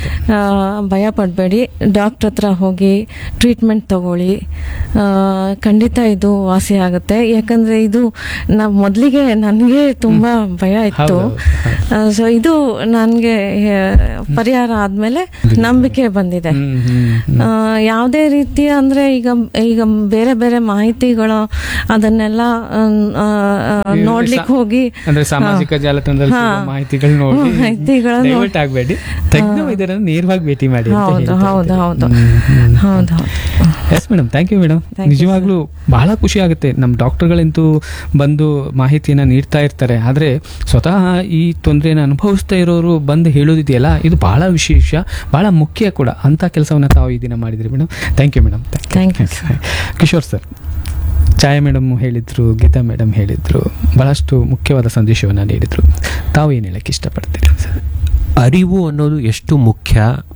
ಭಯ ಪಡಬೇಡಿ ಡಾಕ್ಟ್ರ್ ಹತ್ರ ಹೋಗಿ ಟ್ರೀಟ್ಮೆಂಟ್ ತಗೊಳ್ಳಿ ಆ, ಖಂಡಿತ ಇದು ವಾಸಿ ಆಗುತ್ತೆ ಯಾಕಂದರೆ ಇದು ನಾವು ಮೊದಲಿಗೆ ನನಗೆ ತುಂಬ ಭಯ ಇತ್ತು ಹೌದು, ಸೊ ಇದು ನನಗೆ ಪರಿಹಾರ ಆದಮೇಲೆ ನಂಬಿಕೆ ಬಂದಿದೆ ಹ್ಮ್, ಹ್ಮ್, ಹ್ಮ್. ಆ, ಯಾವುದೇ ರೀತಿಯ ಅಂದ್ರೆ ಈಗ ಈಗ ಬೇರೆ ಬೇರೆ ಮಾಹಿತಿಗಳು ಅದನ್ನೆಲ್ಲ ಆ, ಆ, ನೋಡ್ಲಿಕ್ಕೆ ಹೋಗಿ ಅಂದ್ರೆ ಸಾಮಾಜಿಕ ಜಾಲತಾಣದಲ್ಲಿ ಹಾ. ಸಿಗೋ ಮಾಹಿತಿಗಳು ನೋಡಿ ಮಾಹಿತಿಗಳು ನೋಡಿ- ದಯವಿಟ್ಟು ಆಗಬೇಡಿ ತಜ್ಞ ವೈದ್ಯರನ್ನು ನೇರವಾಗಿ ಭೇಟಿ ಮಾಡಿ ಅಂತ ಹೌದು ಹೇಳ್ತಾ ಹೌದು ಇದ್ದೀರಿ. ಹೌದು ಹ್ಮ್, ಹ್ಮ್. ಹೌದು ಹೌದು yes madam thank you madam Thank you, ನಿಜವಾಗ್ಲೂ ಬಹಳ ಖುಷಿ ಆಗುತ್ತೆ ನಮ್ಮ ಡಾಕ್ಟರ್ಗಳಂತೂ ಬಂದು ಮಾಹಿತಿಯನ್ನು ನೀಡ್ತಾ ಇರ್ತಾರೆ ಆದರೆ ಸ್ವತಃ ಈ ತೊಂದರೆಯನ್ನು ಅನುಭವಿಸ್ತಾ ಇರೋರು ಬಂದು ಹೇಳೋದಿದೆಯಲ್ಲ ಇದು ಬಹಳ ವಿಶೇಷ ಬಹಳ ಮುಖ್ಯ ಕೂಡ ಅಂಥ ಕೆಲಸವನ್ನು ತಾವು ಈ ದಿನ ಮಾಡಿದ್ರಿ madam thank you madam Thank you, Kishore sir Chhaya madam ಹೇಳಿದ್ರು ಗೀತಾ ಮೇಡಮ್ ಹೇಳಿದ್ರು ಬಹಳಷ್ಟು ಮುಖ್ಯವಾದ ಸಂದೇಶವನ್ನು ನೀಡಿದ್ರು ತಾವು ಏನು ಹೇಳಕ್ಕೆ ಇಷ್ಟಪಡ್ತೀರಿ ಸರ್ ಅರಿವು ಅನ್ನೋದು ಎಷ್ಟು ಮುಖ್ಯ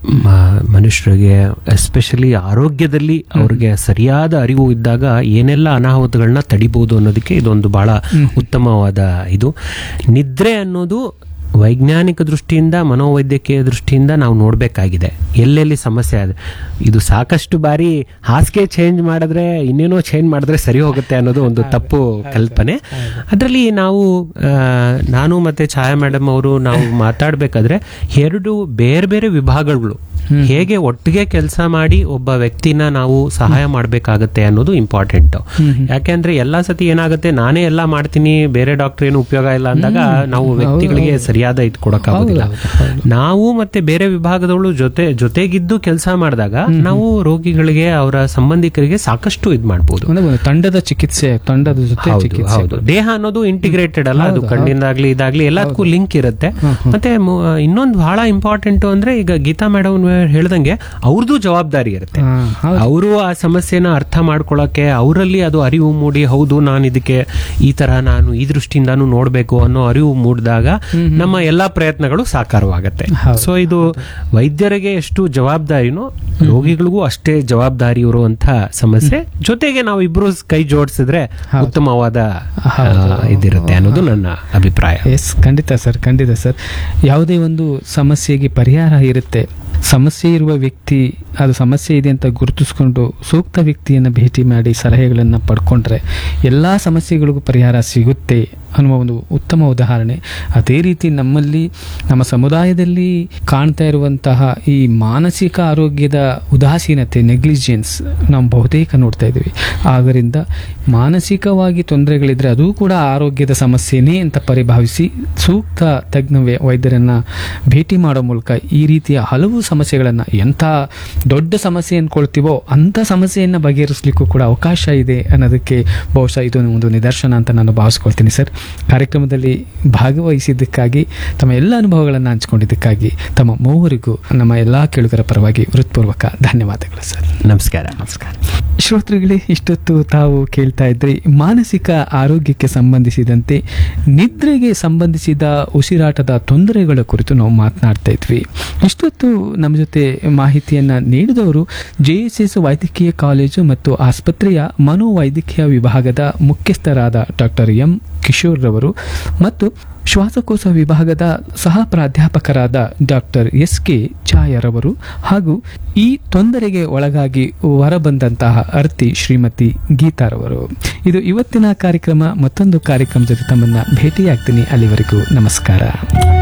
ಮ- ಮನುಷ್ಯರಿಗೆ ಎಸ್ಪೆಷಲಿ ಆರೋಗ್ಯದಲ್ಲಿ ಅವ್ರಿಗೆ ಸರಿಯಾದ ಅರಿವು ಇದ್ದಾಗ ಏನೆಲ್ಲ ಅನಾಹುತಗಳನ್ನ ತಡಿಬಹುದು ಅನ್ನೋದಕ್ಕೆ ಇದೊಂದು ಬಹಳ ಉತ್ತಮವಾದ ಇದು ನಿದ್ರೆ ಅನ್ನೋದು ವೈಜ್ಞಾನಿಕ ದೃಷ್ಟಿಯಿಂದ ಮನೋವೈದ್ಯಕೀಯ ದೃಷ್ಟಿಯಿಂದ ನಾವು ನೋಡಬೇಕಾಗಿದೆ ಎಲ್ಲೆಲ್ಲಿ ಸಮಸ್ಯೆ ಇದೆ ಇದು ಸಾಕಷ್ಟು ಬಾರಿ ಹಾಸಿಗೆ ಚೇಂಜ್ ಮಾಡಿದ್ರೆ ಇನ್ನೇನೋ ಚೇಂಜ್ ಮಾಡಿದ್ರೆ ಸರಿ ಹೋಗುತ್ತೆ ಅನ್ನೋದು ಒಂದು ತಪ್ಪು ಕಲ್ಪನೆ ಅದರಲ್ಲಿ ನಾವು ಆ, ನಾನು ಮತ್ತೆ ಛಾಯಾ ಮೇಡಮ್ ಅವರು ನಾವು ಮಾತಾಡಬೇಕಾದ್ರೆ ಎರಡು ಬೇರೆ ಬೇರೆ ವಿಭಾಗಗಳು ಹೇಗೆ ಒಟ್ಟಿಗೆ ಕೆಲಸ ಮಾಡಿ ಒಬ್ಬ ವ್ಯಕ್ತಿನ ನಾವು ಸಹಾಯ ಮಾಡಬೇಕಾಗತ್ತೆ ಅನ್ನೋದು ಇಂಪಾರ್ಟೆಂಟ್ ಯಾಕೆಂದ್ರೆ ಎಲ್ಲಾ ಸತಿ ಏನಾಗುತ್ತೆ ನಾನೇ ಎಲ್ಲ ಮಾಡ್ತೀನಿ ಬೇರೆ ಡಾಕ್ಟರ್ ಏನು ಉಪಯೋಗ ಇಲ್ಲ ಅಂದಾಗ ನಾವು ವ್ಯಕ್ತಿಗಳಿಗೆ ಸರಿಯಾದ ಇದು ಕೊಡಕ್ಕಾಗೋದಿಲ್ಲ ನಾವು ಮತ್ತೆ ಬೇರೆ ವಿಭಾಗದವಳು ಜೊತೆ ಜೊತೆಗಿದ್ದು ಕೆಲಸ ಮಾಡಿದಾಗ ನಾವು ರೋಗಿಗಳಿಗೆ ಅವರ ಸಂಬಂಧಿಕರಿಗೆ ಸಾಕಷ್ಟು ಇದು ಮಾಡ್ಬೋದು ಅಂದ್ರೆ ಒಂದು ತಂಡದ ಚಿಕಿತ್ಸೆ ತಂಡದ ಜೊತೆ ಹೌದು ಚಿಕಿತ್ಸೆ ಹೌದು ದೇಹ ಅನ್ನೋದು ಇಂಟಿಗ್ರೇಟೆಡ್ ಅಲ್ಲ ಅದು ಕಣ್ಣಿಂದಾಗ್ಲಿ ಇದಾಗ್ಲಿ ಎಲ್ಲದಕ್ಕೂ ಲಿಂಕ್ ಇರುತ್ತೆ ಮತ್ತೆ ಮು- ಇನ್ನೊಂದು ಬಹಳ ಇಂಪಾರ್ಟೆಂಟ್ ಅಂದ್ರೆ ಈಗ ಗೀತಾ ಮೇಡಮ್ ಹೇಳ್ದಂಗೆ ಅವ್ರದ್ದು ಜವಾಬ್ದಾರಿ ಇರುತ್ತೆ ಹಾ, ಹೌದು. ಅವರು ಆ ಸಮಸ್ಯೆನ ಅರ್ಥ ಮಾಡ್ಕೊಳಕ್ಕೆ ಅವರಲ್ಲಿ ಅದು ಅರಿವು ಮೂಡಿ ಹೌದು ನಾನು ಇದಕ್ಕೆ ಈ ತರ ನಾನು ಈ ದೃಷ್ಟಿಯಿಂದಾನು ನೋಡ್ಬೇಕು ಅನ್ನೋ ಅರಿವು ಮೂಡಿದಾಗ ನಮ್ಮ ಎಲ್ಲಾ ಪ್ರಯತ್ನಗಳು ಸಾಕಾರವಾಗತ್ತೆ ಹೌದು. ಸೊ ಇದು ವೈದ್ಯರಿಗೆ ಎಷ್ಟು ಜವಾಬ್ದಾರಿನೋ ರೋಗಿಗಳಿಗೂ ಅಷ್ಟೇ ಜವಾಬ್ದಾರಿ ಇರುವಂತ ಸಮಸ್ಯೆ ಜೊತೆಗೆ ನಾವು ಇಬ್ರು ಕೈ ಜೋಡಿಸಿದ್ರೆ ಉತ್ತಮವಾದ ಆ, ಇದಿರುತ್ತೆ ಅನ್ನೋದು ನನ್ನ ಅಭಿಪ್ರಾಯ ಎಸ್ ಖಂಡಿತ ಸರ್ ಖಂಡಿತ ಸರ್ ಯಾವುದೇ ಒಂದು ಸಮಸ್ಯೆಗೆ ಪರಿಹಾರ ಇರುತ್ತೆ ಸಮಸ್ಯೆ ಇರುವ ವ್ಯಕ್ತಿ ಅದು ಸಮಸ್ಯೆ ಇದೆ ಅಂತ ಗುರುತಿಸ್ಕೊಂಡು ಸೂಕ್ತ ವ್ಯಕ್ತಿಯನ್ನು ಭೇಟಿ ಮಾಡಿ ಸಲಹೆಗಳನ್ನು ಪಡ್ಕೊಂಡ್ರೆ ಎಲ್ಲ ಸಮಸ್ಯೆಗಳಿಗೂ ಪರಿಹಾರ ಸಿಗುತ್ತೆ ಅನ್ನುವ ಒಂದು ಉತ್ತಮ ಉದಾಹರಣೆ ಅದೇ ರೀತಿ ನಮ್ಮಲ್ಲಿ ನಮ್ಮ ಸಮುದಾಯದಲ್ಲಿ ಕಾಣ್ತಾ ಇರುವಂತಹ ಈ ಮಾನಸಿಕ ಆರೋಗ್ಯದ ಉದಾಸೀನತೆ ನೆಗ್ಲಿಜೆನ್ಸ್ ನಾವು ಬಹುತೇಕ ನೋಡ್ತಾ ಇದ್ದೀವಿ ಆದ್ದರಿಂದ ಮಾನಸಿಕವಾಗಿ ತೊಂದರೆಗಳಿದ್ರೆ ಅದು ಕೂಡ ಆರೋಗ್ಯದ ಸಮಸ್ಯೆನೇ ಅಂತ ಪರಿಭಾವಿಸಿ ಸೂಕ್ತ ತಜ್ಞ ವೈ- ವೈದ್ಯರನ್ನ ಭೇಟಿ ಮಾಡೋ ಮೂಲಕ ಈ ರೀತಿಯ ಹಲವು ಸಮಸ್ಯೆಗಳನ್ನು ಎಂಥ ದೊಡ್ಡ ಸಮಸ್ಯೆ ಅಂದ್ಕೊಳ್ತೀವೋ ಅಂಥ ಸಮಸ್ಯೆಯನ್ನು ಬಗೆಹರಿಸಲಿಕ್ಕೂ ಕೂಡ ಅವಕಾಶ ಇದೆ ಅನ್ನೋದಕ್ಕೆ ಬಹುಶಃ ಇದು ಒಂದು ನಿದರ್ಶನ ಅಂತ ನಾನು ಭಾವಿಸ್ಕೊಳ್ತೀನಿ ಸರ್ ಕಾರ್ಯಕ್ರಮದಲ್ಲಿ ಭಾಗವಹಿಸಿದ್ದಕ್ಕಾಗಿ ತಮ್ಮ ಎಲ್ಲ ಅನುಭವಗಳನ್ನು ಹಂಚಿಕೊಂಡಿದ್ದಕ್ಕಾಗಿ ತಮ್ಮ ಮೂವರಿಗೂ ನಮ್ಮ ಎಲ್ಲ ಕೇಳುಗರ ಪರವಾಗಿ ಹೃತ್ಪೂರ್ವಕ ಧನ್ಯವಾದಗಳು ಸರ್ ನಮಸ್ಕಾರ ನಮಸ್ಕಾರ ಶ್ರೋತೃಗಳೇ ಇಷ್ಟೊತ್ತು ತಾವು ಕೇಳ್ತಾ ಇದ್ರಿ ಮಾನಸಿಕ ಆರೋಗ್ಯಕ್ಕೆ ಸಂಬಂಧಿಸಿದಂತೆ ನಿದ್ರೆಗೆ ಸಂಬಂಧಿಸಿದ ಉಸಿರಾಟದ ತೊಂದರೆಗಳ ಕುರಿತು ನಾವು ಮಾತನಾಡ್ತಾ ಇದ್ವಿ ಇಷ್ಟೊತ್ತು ನಮ್ಮ ಜೊತೆ ಮಾಹಿತಿಯನ್ನ ನೀಡಿದವರು ಜೆ ಎಸ್ ಎಸ್ ವೈದ್ಯಕೀಯ ಕಾಲೇಜು ಮತ್ತು ಆಸ್ಪತ್ರೆಯ ಮನೋವೈದ್ಯಕೀಯ ವಿಭಾಗದ ಮುಖ್ಯಸ್ಥರಾದ ಡಾಕ್ಟರ್ ಎಂ ಕಿಶೋರ್ ರವರು ಮತ್ತು ಶ್ವಾಸಕೋಶ ವಿಭಾಗದ ಸಹ ಪ್ರಾಧ್ಯಾಪಕರಾದ ಡಾಕ್ಟರ್ ಎಸ್ ಕೆ ಛಾಯರವರು ಹಾಗೂ ಈ ತೊಂದರೆಗೆ ಒಳಗಾಗಿ ಹೊರಬಂದಂತಹ ಅರ್ತಿ ಶ್ರೀಮತಿ ಗೀತಾರವರು ಇದು ಇವತ್ತಿನ ಕಾರ್ಯಕ್ರಮ ಮತ್ತೊಂದು ಕಾರ್ಯಕ್ರಮ ಜೊತೆ ತಮ್ಮನ್ನ ಭೇಟಿಯಾಗ್ತೀನಿ ಅಲ್ಲಿವರೆಗೂ ನಮಸ್ಕಾರ